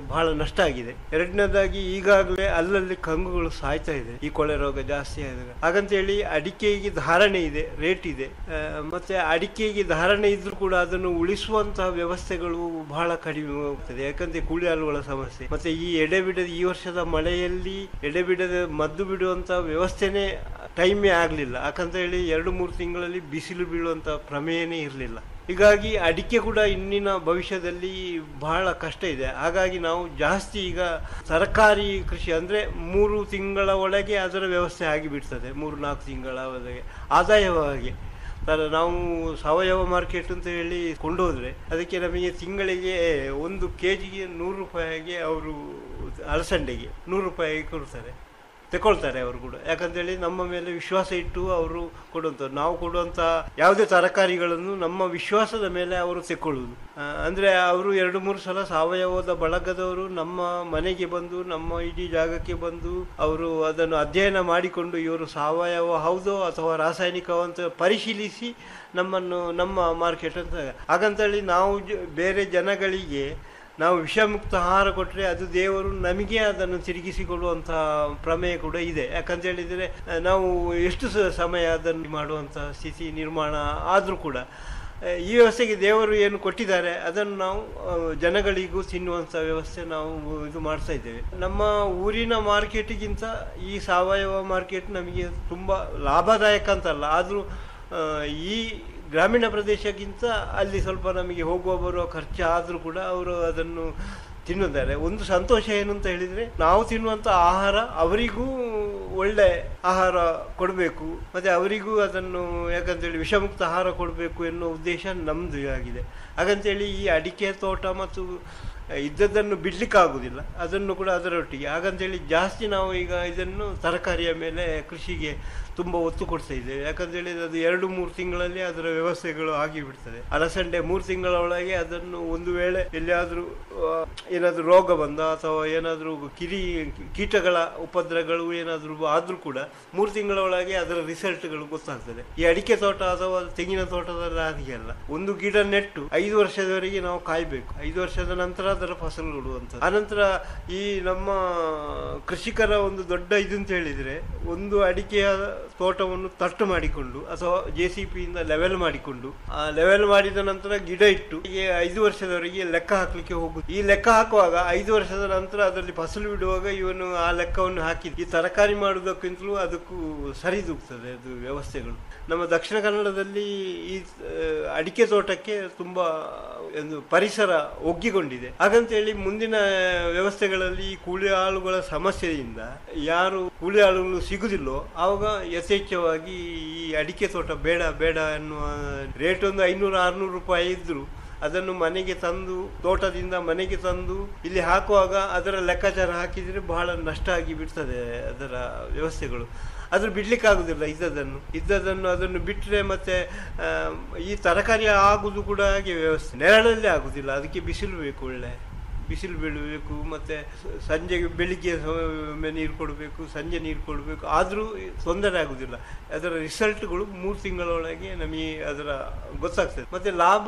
ಬಹಳ ನಷ್ಟ ಆಗಿದೆ ಎರಡನೇದಾಗಿ ಈಗಾಗಲೇ ಅಲ್ಲಲ್ಲಿ ಕಂಗುಗಳು ಸಾಯ್ತಾ ಇದೆ ಈ ಕೊಳೆ ರೋಗ ಜಾಸ್ತಿ ಆದಾಗ ಹಾಗಂತೇಳಿ ಅಡಿಕೆಗೆ ಧಾರಣೆ ಇದೆ ರೇಟ್ ಇದೆ ಆ, ಮತ್ತೆ ಅಡಿಕೆಗೆ ಧಾರಣೆ ಇದ್ರೂ ಕೂಡ ಅದನ್ನು ಉಳಿಸುವಂತಹ ವ್ಯವಸ್ಥೆಗಳು ಬಹಳ ಕಡಿಮೆ ಹೋಗ್ತದೆ ಯಾಕಂದ್ರೆ ಕೂಲಿ ಆಳುಗಳ ಸಮಸ್ಯೆ ಮತ್ತೆ ಈ ಎಡೆಬಿಡದ ಈ ವರ್ಷದ ಮಳೆಯಲ್ಲಿ ಎಡೆಬಿಡದ ಮದ್ದು ಬಿಡುವಂತ ವ್ಯವಸ್ಥೆನೇ ಟೈಮೇ ಆಗಲಿಲ್ಲ ಯಾಕಂತ ಹೇಳಿ ಎರಡು ಮೂರು ತಿಂಗಳಲ್ಲಿ ಬಿಸಿಲು ಬೀಳುವಂತ ಪ್ರಮೇಯನೇ ಇರಲಿಲ್ಲ ಹೀಗಾಗಿ ಅಡಿಕೆ ಕೂಡ ಇನ್ನಿನ ಭವಿಷ್ಯದಲ್ಲಿ ಬಹಳ ಕಷ್ಟ ಇದೆ ಹಾಗಾಗಿ ನಾವು ಜಾಸ್ತಿ ಈಗ ತರಕಾರಿ ಕೃಷಿ ಅಂದ್ರೆ ಮೂರು ತಿಂಗಳ ಒಳಗೆ ಅದರ ವ್ಯವಸ್ಥೆ ಆಗಿಬಿಡ್ತದೆ ಮೂರು ನಾಲ್ಕು ತಿಂಗಳ ಒಳಗೆ ಆದಾಯವಾಗಿ ತರ ನಾವು ಸಾವಯವ ಮಾರ್ಕೆಟ್ ಅಂತ ಹೇಳಿ ಕೊಂಡೋದ್ರೆ ಅದಕ್ಕೆ ನಮಗೆ ತಿಂಗಳಿಗೆ ಒಂದು ಕೆ ಜಿಗೆ ನೂರು ರೂಪಾಯಿಗೆ ಅವರು ಅಲಸಂಡೆಗೆ ನೂರು ರೂಪಾಯಿ ಕೊಡ್ತಾರೆ ತಗೊಳ್ತಾರೆ ಅವರು ಕೂಡ ಯಾಕಂತೇಳಿ ನಮ್ಮ ಮೇಲೆ ವಿಶ್ವಾಸ ಇಟ್ಟು ಅವರು ಕೊಡುವಂಥದ್ದು ನಾವು ಕೊಡುವಂಥ ಯಾವುದೇ ತರಕಾರಿಗಳನ್ನು ನಮ್ಮ ವಿಶ್ವಾಸದ ಮೇಲೆ ಅವರು ತೆಕ್ಕೊಳ್ಳುವುದು ಆ, ಅಂದ್ರೆ ಅವರು ಎರಡು ಮೂರು ಸಲ ಸಾವಯವದ ಬಳಗದವರು ನಮ್ಮ ಮನೆಗೆ ಬಂದು ನಮ್ಮ ಇಡೀ ಜಾಗಕ್ಕೆ ಬಂದು ಅವರು ಅದನ್ನು ಅಧ್ಯಯನ ಮಾಡಿಕೊಂಡು ಇವರು ಸಾವಯವ ಹೌದೋ ಅಥವಾ ರಾಸಾಯನಿಕವೋ ಅಂತ ಪರಿಶೀಲಿಸಿ ನಮ್ಮನ್ನು ನಮ್ಮ ಮಾರ್ಕೆಟ್ ಅಂತ ಹಾಗಂತೇಳಿ ನಾವು ಜ- ಬೇರೆ ಜನಗಳಿಗೆ ನಾವು ವಿಷಮುಕ್ತ ಆಹಾರ ಕೊಟ್ಟರೆ ಅದು ದೇವರು ನಮಗೆ ಅದನ್ನು ತಿರುಗಿಸಿಕೊಡುವಂಥ ಪ್ರಮೇಯ ಕೂಡ ಇದೆ ಯಾಕಂತ ಹೇಳಿದರೆ ಆ, ನಾವು ಎಷ್ಟು ಸ- ಸಮಯ ಅದನ್ನು ಮಾಡುವಂಥ ಸ್ಥಿತಿ ನಿರ್ಮಾಣ ಆದರೂ ಕೂಡ ಆ, ಈ ವ್ಯವಸ್ಥೆಗೆ ದೇವರು ಏನು ಕೊಟ್ಟಿದ್ದಾರೆ ಅದನ್ನು ನಾವು ಆ, ಜನಗಳಿಗೂ ತಿನ್ನುವಂಥ ವ್ಯವಸ್ಥೆ ನಾವು ಇದು ಮಾಡ್ತಾ ಇದ್ದೇವೆ ನಮ್ಮ ಊರಿನ ಮಾರ್ಕೆಟಿಗಿಂತ ಈ ಸಾವಯವ ಮಾರ್ಕೆಟ್ ನಮಗೆ ತುಂಬ ಲಾಭದಾಯಕ ಅಂತಲ್ಲ ಆದರೂ ಈ ಗ್ರಾಮೀಣ ಪ್ರದೇಶಕ್ಕಿಂತ ಅಲ್ಲಿ ಸ್ವಲ್ಪ ನಮಗೆ ಹೋಗುವ ಬರುವ ಖರ್ಚು ಆದರೂ ಕೂಡ ಅವರು ಅದನ್ನು ತಿನ್ನುತ್ತಾರೆ ಒಂದು ಸಂತೋಷ ಏನು ಅಂತ ಹೇಳಿದರೆ ನಾವು ತಿನ್ನುವಂಥ ಆಹಾರ ಅವರಿಗೂ ಒಳ್ಳೆ ಆಹಾರ ಕೊಡಬೇಕು ಮತ್ತು ಅವರಿಗೂ ಅದನ್ನು ಯಾಕಂತೇಳಿ ವಿಷಮುಕ್ತ ಆಹಾರ ಕೊಡಬೇಕು ಎನ್ನುವ ಉದ್ದೇಶ ನಮ್ಮದು ಆಗಿದೆ ಹಾಗಂತೇಳಿ ಈ ಅಡಿಕೆ ತೋಟ ಮತ್ತು ಇದ್ದದ್ದನ್ನು ಬಿಡ್ಲಿಕ್ಕಾಗುವುದಿಲ್ಲ ಅದನ್ನು ಕೂಡ ಅದರೊಟ್ಟಿಗೆ ಹಾಗಂತೇಳಿ ಜಾಸ್ತಿ ನಾವು ಈಗ ಇದನ್ನು ತರಕಾರಿಯ ಮೇಲೆ ಕೃಷಿಗೆ ತುಂಬ ಒತ್ತು ಕೊಡ್ತಾ ಇದ್ದೇವೆ ಯಾಕಂತೇಳಿ ಅದು ಎರಡು ಮೂರು ತಿಂಗಳಲ್ಲಿ ಅದರ ವ್ಯವಸ್ಥೆಗಳು ಆಗಿಬಿಡ್ತದೆ ಅಲಸಂಡೆ ಮೂರು ತಿಂಗಳ ಒಳಗೆ ಅದನ್ನು ಒಂದು ವೇಳೆ ಎಲ್ಲಿಯಾದರೂ ಏನಾದರೂ ರೋಗ ಬಂದ ಅಥವಾ ಏನಾದರೂ ಕಿರಿ ಕೀಟಗಳ ಉಪದ್ರಗಳು ಏನಾದರೂ ಆದರೂ ಕೂಡ ಮೂರು ತಿಂಗಳ ಒಳಗೆ ಅದರ ರಿಸಲ್ಟ್ಗಳು ಗೊತ್ತಾಗ್ತದೆ ಈ ಅಡಿಕೆ ತೋಟ ಅಥವಾ ತೆಂಗಿನ ತೋಟದಲ್ಲಿ ಹಾಗೆ ಅಲ್ಲ ಒಂದು ಗಿಡ ನೆಟ್ಟು ಐದು ವರ್ಷದವರೆಗೆ ನಾವು ಕಾಯಬೇಕು ಐದು ವರ್ಷದ ನಂತರ ಅದರ ಫಸಲು ಕೊಡುವಂಥದ್ದು ಆನಂತರ ಈ ನಮ್ಮ ಕೃಷಿಕರ ಒಂದು ದೊಡ್ಡ ಇದು ಅಂತ ಹೇಳಿದ್ರೆ ಒಂದು ಅಡಿಕೆಯ ತೋಟವನ್ನು ತಟ್ಟು ಮಾಡಿಕೊಂಡು ಅಥವಾ ಜೆ ಸಿ ಪಿಯಿಂದ ಲೆವೆಲ್ ಮಾಡಿಕೊಂಡು ಆ ಲೆವೆಲ್ ಮಾಡಿದ ನಂತರ ಗಿಡ ಇಟ್ಟು ಹೀಗೆ ಐದು ವರ್ಷದವರೆಗೆ ಲೆಕ್ಕ ಹಾಕ್ಲಿಕ್ಕೆ ಹೋಗುದು ಈ ಲೆಕ್ಕ ಹಾಕುವಾಗ ಐದು ವರ್ಷದ ನಂತರ ಅದರಲ್ಲಿ ಫಸಲು ಬಿಡುವಾಗ ಇವನು ಆ ಲೆಕ್ಕವನ್ನು ಹಾಕಿ ಈ ತರಕಾರಿ ಮಾಡುವುದಕ್ಕಿಂತಲೂ ಅದಕ್ಕೂ ಸರಿದೂಗ್ತದೆ ಅದು ವ್ಯವಸ್ಥೆಗಳು ನಮ್ಮ ದಕ್ಷಿಣ ಕನ್ನಡದಲ್ಲಿ ಈ ಆ, ಅಡಿಕೆ ತೋಟಕ್ಕೆ ತುಂಬಾ ಒಂದು ಪರಿಸರ ಒಗ್ಗಿಕೊಂಡಿದೆ ಹಾಗಂತೇಳಿ ಮುಂದಿನ ವ್ಯವಸ್ಥೆಗಳಲ್ಲಿ ಈ ಕೂಲಿ ಆಳುಗಳ ಸಮಸ್ಯೆಯಿಂದ ಯಾರು ಕೂಲಿ ಆಳುಗಳು ಸಿಗುದಿಲ್ಲೋ ಆವಾಗ ಯಥೇಚ್ಛವಾಗಿ ಈ ಅಡಿಕೆ ತೋಟ ಬೇಡ ಬೇಡ ಎನ್ನುವ ರೇಟ್ ಒಂದು ಐನೂರು ಆರ್ನೂರು ರೂಪಾಯಿ ಇದ್ರು ಅದನ್ನು ಮನೆಗೆ ತಂದು ತೋಟದಿಂದ ಮನೆಗೆ ತಂದು ಇಲ್ಲಿ ಹಾಕುವಾಗ ಅದರ ಲೆಕ್ಕಾಚಾರ ಹಾಕಿದರೆ ಬಹಳ ನಷ್ಟ ಆಗಿ ಬಿಡ್ತದೆ ಅದರ ವ್ಯವಸ್ಥೆಗಳು ಅದ್ರ ಬಿಡ್ಲಿಕ್ಕೆ ಆಗುದಿಲ್ಲ ಇದ್ದದನ್ನು ಇದ್ದದನ್ನು ಅದನ್ನು ಬಿಟ್ಟರೆ ಮತ್ತೆ ಆ, ಈ ತರಕಾರಿ ಆಗುದು ಕೂಡ ಹಾಗೆ ವ್ಯವಸ್ಥೆ ನೆರಳಲ್ಲೇ ಆಗುದಿಲ್ಲ ಅದಕ್ಕೆ ಬಿಸಿಲು ಬೇಕು ಒಳ್ಳೆ ಬಿಸಿಲು ಬೀಳಬೇಕು ಮತ್ತೆ ಸ- ಸಂಜೆಗೆ ಬೆಳಿಗ್ಗೆ ಒಮ್ಮೆ ನೀರು ಕೊಡಬೇಕು ಸಂಜೆ ನೀರು ಕೊಡಬೇಕು ಆದರೂ ತೊಂದರೆ ಆಗುದಿಲ್ಲ ಅದರ ರಿಸಲ್ಟ್ಗಳು ಮೂರು ತಿಂಗಳೊಳಗೆ ನಮಗೆ ಅದರ ಗೊತ್ತಾಗ್ತದೆ ಮತ್ತೆ ಲಾಭ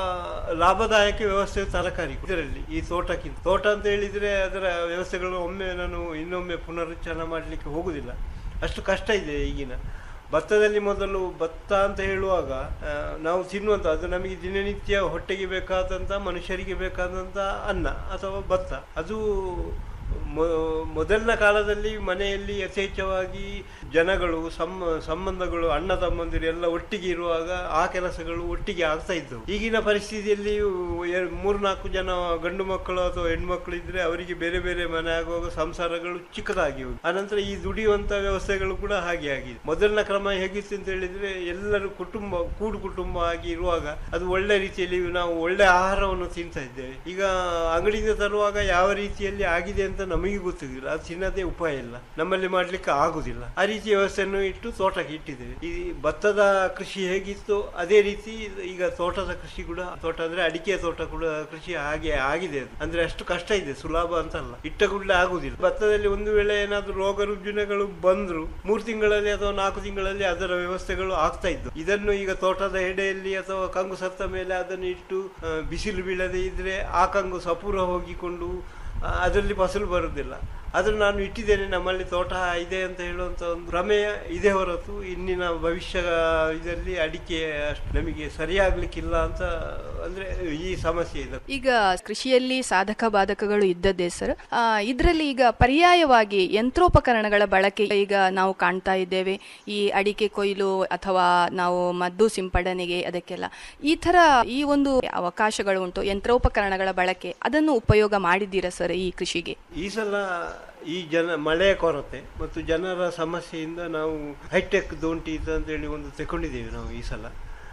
ಲಾಭದಾಯಕ ವ್ಯವಸ್ಥೆ ತರಕಾರಿ ಇದರಲ್ಲಿ ಈ ತೋಟಕ್ಕಿಂತ ತೋಟ ಅಂತ ಹೇಳಿದ್ರೆ ಅದರ ವ್ಯವಸ್ಥೆಗಳು ಒಮ್ಮೆ ನಾನು ಇನ್ನೊಮ್ಮೆ ಪುನರುಚ್ಚಾರ ಮಾಡಲಿಕ್ಕೆ ಹೋಗುದಿಲ್ಲ ಅಷ್ಟು ಕಷ್ಟ ಇದೆ ಈಗಿನ ಭತ್ತದಲ್ಲಿ ಮೊದಲು ಭತ್ತ ಅಂತ ಹೇಳುವಾಗ ಆ, ನಾವು ತಿನ್ನುವಂಥ ಅದು ನಮಗೆ ದಿನನಿತ್ಯ ಹೊಟ್ಟೆಗೆ ಬೇಕಾದಂಥ ಮನುಷ್ಯರಿಗೆ ಬೇಕಾದಂಥ ಅನ್ನ ಅಥವಾ ಭತ್ತ ಅದು ಮೊ- ಮೊದಲಿನ ಕಾಲದಲ್ಲಿ ಮನೆಯಲ್ಲಿ ಯಥೇಚ್ಛವಾಗಿ ಜನಗಳು ಸಮ್ಮ ಸಂಬಂಧಗಳು ಅಣ್ಣ ತಮ್ಮಂದಿರು ಎಲ್ಲ ಒಟ್ಟಿಗೆ ಇರುವಾಗ ಆ ಕೆಲಸಗಳು ಒಟ್ಟಿಗೆ ಆಗ್ತಾ ಇದ್ದವು ಈಗಿನ ಪರಿಸ್ಥಿತಿಯಲ್ಲಿ ಎ- ಮೂರ್ನಾಲ್ಕು ಜನ ಗಂಡು ಮಕ್ಕಳು ಅಥವಾ ಹೆಣ್ಮಕ್ಳು ಇದ್ರೆ ಅವರಿಗೆ ಬೇರೆ ಬೇರೆ ಮನೆ ಆಗುವಾಗ ಸಂಸಾರಗಳು ಚಿಕ್ಕದಾಗಿ ಹೋಗಿ ಆನಂತರ ಈ ದುಡಿಯುವಂತ ವ್ಯವಸ್ಥೆಗಳು ಕೂಡ ಹಾಗೆ ಆಗಿದೆ ಮೊದಲಿನ ಕ್ರಮ ಹೇಗಿತ್ತು ಅಂತ ಹೇಳಿದ್ರೆ ಎಲ್ಲರೂ ಕುಟುಂಬ ಕೂಡು ಕುಟುಂಬ ಆಗಿ ಇರುವಾಗ ಅದು ಒಳ್ಳೆ ರೀತಿಯಲ್ಲಿ ನಾವು ಒಳ್ಳೆ ಆಹಾರವನ್ನು ತಿಂತಾ ಇದ್ದೇವೆ ಈಗ ಅಂಗಡಿಯಿಂದ ತರುವಾಗ ಯಾವ ರೀತಿಯಲ್ಲಿ ಆಗಿದೆ ಅಂತ ನಮಗೆ ಗೊತ್ತಿಲ್ಲ ಅದು ತಿನ್ನದೇ ಉಪಾಯ ಇಲ್ಲ ನಮ್ಮಲ್ಲಿ ಮಾಡ್ಲಿಕ್ಕೆ ಆಗುದಿಲ್ಲ ಆ ರೀತಿ ವ್ಯವಸ್ಥೆಯನ್ನು ಇಟ್ಟು ತೋಟಕ್ಕೆ ಇಟ್ಟಿದ್ದೇವೆ ಈ ಭತ್ತದ ಕೃಷಿ ಹೇಗಿತ್ತು ಅದೇ ರೀತಿ ಈಗ ತೋಟದ ಕೃಷಿ ಕೂಡ ತೋಟ ಅಂದ್ರೆ ಅಡಿಕೆ ತೋಟ ಕೂಡ ಕೃಷಿ ಹಾಗೆ ಆಗಿದೆ ಅದು. ಅಂದ್ರೆ ಅಷ್ಟು ಕಷ್ಟ ಇದೆ ಸುಲಭ ಅಂತಲ್ಲ ಇಟ್ಟ ಕೂಡಲೇ ಆಗುದಿಲ್ಲ ಭತ್ತದಲ್ಲಿ ಒಂದು ವೇಳೆ ಏನಾದ್ರೂ ರೋಗ ರುಜಿನಗಳು ಬಂದ್ರು ಮೂರು ತಿಂಗಳಲ್ಲಿ ಅಥವಾ ನಾಲ್ಕು ತಿಂಗಳಲ್ಲಿ ಅದರ ವ್ಯವಸ್ಥೆಗಳು ಆಗ್ತಾ ಇದ್ದು ಇದನ್ನು ಈಗ ತೋಟದ ಎಡೆಯಲ್ಲಿ ಅಥವಾ ಕಂಗು ಸತ್ತ ಮೇಲೆ ಅದನ್ನು ಇಟ್ಟು ಆ, ಬಿಸಿಲು ಬೀಳದೆ ಇದ್ರೆ ಆ ಕಂಗು ಸಪೂರ ಹೋಗಿಕೊಂಡು ಅದರಲ್ಲಿ ಫಸಲು ಬರುವುದಿಲ್ಲ ಆದರೂ ನಾನು ಇಟ್ಟಿದ್ದೇನೆ ನಮ್ಮಲ್ಲಿ ತೋಟ ಇದೆ ಅಂತ ಹೇಳುವಂಥ ಒಂದು ಪ್ರಮೇಯ ಇದೆ ಹೊರತು ಇನ್ನಿನ ಭವಿಷ್ಯ ಇದರಲ್ಲಿ ಅಡಿಕೆ ಅಷ್ಟು ನಮಗೆ ಸರಿಯಾಗ್ಲಿಕ್ಕಿಲ್ಲ ಅಂತ ಅಂದ್ರೆ ಈ ಸಮಸ್ಯೆ ಇದೆ ಈಗ ಕೃಷಿಯಲ್ಲಿ ಸಾಧಕ ಬಾಧಕಗಳು ಇದ್ದದ್ದೇ ಸರ್ ಇದರಲ್ಲಿ ಈಗ ಪರ್ಯಾಯವಾಗಿ ಯಂತ್ರೋಪಕರಣಗಳ ಬಳಕೆ ಈಗ ನಾವು ಕಾಣ್ತಾ ಇದ್ದೇವೆ ಈ ಅಡಿಕೆ ಕೊಯ್ಲು ಅಥವಾ ನಾವು ಮದ್ದು ಸಿಂಪಡಣೆಗೆ ಅದಕ್ಕೆಲ್ಲ ಈ ತರ ಈ ಒಂದು ಅವಕಾಶಗಳು ಉಂಟು ಯಂತ್ರೋಪಕರಣಗಳ ಬಳಕೆ ಅದನ್ನು ಉಪಯೋಗ ಮಾಡಿದ್ದೀರಾ ಸರ್ ಈ ಕೃಷಿಗೆ ಈ ಸಲ ಈ ಜನ ಮಳೆಯ ಕೊರತೆ ಮತ್ತು ಜನರ ಸಮಸ್ಯೆಯಿಂದ ನಾವು ಹೈಟೆಕ್ ದೋಂಟಿ ಅಂತೇಳಿ ಒಂದು ತಗೊಂಡಿದ್ದೇವೆ ನಾವು ಈ ಸಲ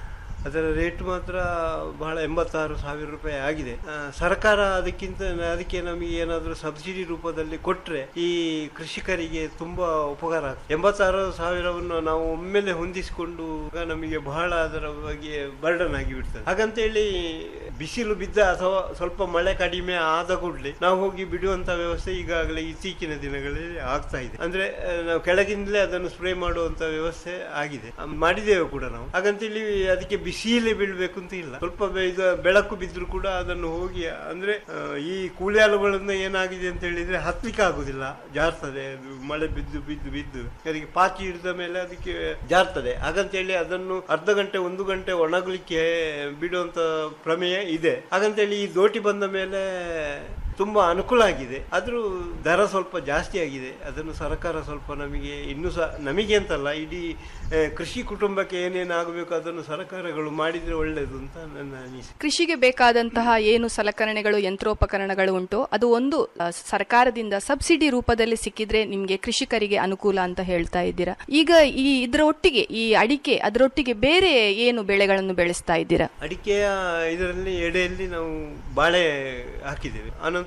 ಅದರ ರೇಟ್ ಮಾತ್ರ ಬಹಳ ಎಂಬತ್ತಾರು ಸಾವಿರ ರೂಪಾಯಿ ಆಗಿದೆ ಆ, ಸರ್ಕಾರ ಅದಕ್ಕಿಂತ ಅದಕ್ಕೆ ನಮಗೆ ಏನಾದರೂ ಸಬ್ಸಿಡಿ ರೂಪದಲ್ಲಿ ಕೊಟ್ಟರೆ ಈ ಕೃಷಿಕರಿಗೆ ತುಂಬಾ ಉಪಕಾರ ಆಗ್ತದೆ ಎಂಬತ್ತಾರು ಸಾವಿರವನ್ನು ನಾವು ಒಮ್ಮೆಲೆ ಹೊಂದಿಸಿಕೊಂಡು ಆಗ ನಮಗೆ ಬಹಳ ಅದರ ಬಗ್ಗೆ ಬರ್ಡನ್ ಆಗಿ ಬಿಡ್ತದೆ ಹಾಗಂತೇಳಿ ಬಿಸಿಲು ಬಿದ್ದ ಅಥವಾ ಸ್ವಲ್ಪ ಮಳೆ ಕಡಿಮೆ ಆದ ಕೂಡಲೇ ನಾವು ಹೋಗಿ ಬಿಡುವಂತ ವ್ಯವಸ್ಥೆ ಈಗಾಗಲೇ ಇತ್ತೀಚಿನ ದಿನಗಳಲ್ಲಿ ಆಗ್ತಾ ಇದೆ ಅಂದ್ರೆ ಆ, ನಾವು ಕೆಳಗಿಂದಲೇ ಅದನ್ನು ಸ್ಪ್ರೇ ಮಾಡುವಂತ ವ್ಯವಸ್ಥೆ ಆಗಿದೆ ಆ, ಮಾಡಿದ್ದೇವೆ ಕೂಡ ನಾವು ಹಾಗಂತೇಳಿ ಅದಕ್ಕೆ ಬಿಸಿಲೇ ಬೀಳ್ಬೇಕು ಅಂತ ಇಲ್ಲ ಸ್ವಲ್ಪ ಬೆ- ಇದು ಬೆಳಕು ಬಿದ್ದರೂ ಕೂಡ ಅದನ್ನು ಹೋಗಿ ಅಂದ್ರೆ ಆ, ಈ ಕೂಲಿಯಾಳುಗಳನ್ನು ಏನಾಗಿದೆ ಅಂತ ಹೇಳಿದ್ರೆ ಹತ್ಲಿಕ್ಕೆ ಆಗುದಿಲ್ಲ ಜಾರ್ತದೆ ಅದು ಮಳೆ ಬಿದ್ದು ಬಿದ್ದು ಬಿದ್ದು ಅದಕ್ಕೆ ಪಾಚಿ ಹಿಡಿದ ಮೇಲೆ ಅದಕ್ಕೆ ಜಾರ್ತದೆ ಹಾಗಂತೇಳಿ ಅದನ್ನು ಅರ್ಧ ಗಂಟೆ ಒಂದು ಗಂಟೆ ಒಣಗಲಿಕ್ಕೆ ಬಿಡುವಂತ ಪ್ರಮೇಯ ಇದೆ ಹಾಗಂತೇಳಿ ಈ ದೋಟಿ ಬಂದ ಮೇಲೆ ತುಂಬಾ ಅನುಕೂಲ ಆಗಿದೆ ಆದ್ರೂ ದರ ಸ್ವಲ್ಪ ಜಾಸ್ತಿ ಆಗಿದೆ ಅದನ್ನು ಸರ್ಕಾರ ಸ್ವಲ್ಪ ನಮಗೆ ಇನ್ನೂ ಸಹ ನಮಗೆ ಅಂತಲ್ಲ ಇಡೀ ಆ, ಕೃಷಿ ಕುಟುಂಬಕ್ಕೆ ಏನೇನು ಆಗಬೇಕು ಅದನ್ನು ಸರ್ಕಾರಗಳು ಮಾಡಿದ್ರೆ ಒಳ್ಳೆಯದು ಅಂತ ನನ್ನ ಅನಿಸಿಕೆ ಕೃಷಿಗೆ ಬೇಕಾದಂತಹ ಏನು ಸಲಕರಣೆಗಳು ಯಂತ್ರೋಪಕರಣಗಳು ಉಂಟು ಅದು ಒಂದು ಆ, ಸರ್ಕಾರದಿಂದ ಸಬ್ಸಿಡಿ ರೂಪದಲ್ಲಿ ಸಿಕ್ಕಿದ್ರೆ ನಿಮ್ಗೆ ಕೃಷಿಕರಿಗೆ ಅನುಕೂಲ ಅಂತ ಹೇಳ್ತಾ ಇದ್ದೀರಾ ಈಗ ಈ ಇದರ ಒಟ್ಟಿಗೆ ಈ ಅಡಿಕೆ ಅದರೊಟ್ಟಿಗೆ ಬೇರೆ ಏನು ಬೆಳೆಗಳನ್ನು ಬೆಳೆಸ್ತಾ ಇದ್ದೀರಾ ಅಡಿಕೆಯ ಇದರಲ್ಲಿ ಎಡೆಯಲ್ಲಿ ನಾವು ಬಾಳೆ ಹಾಕಿದ್ದೇವೆ ಆನಂತರ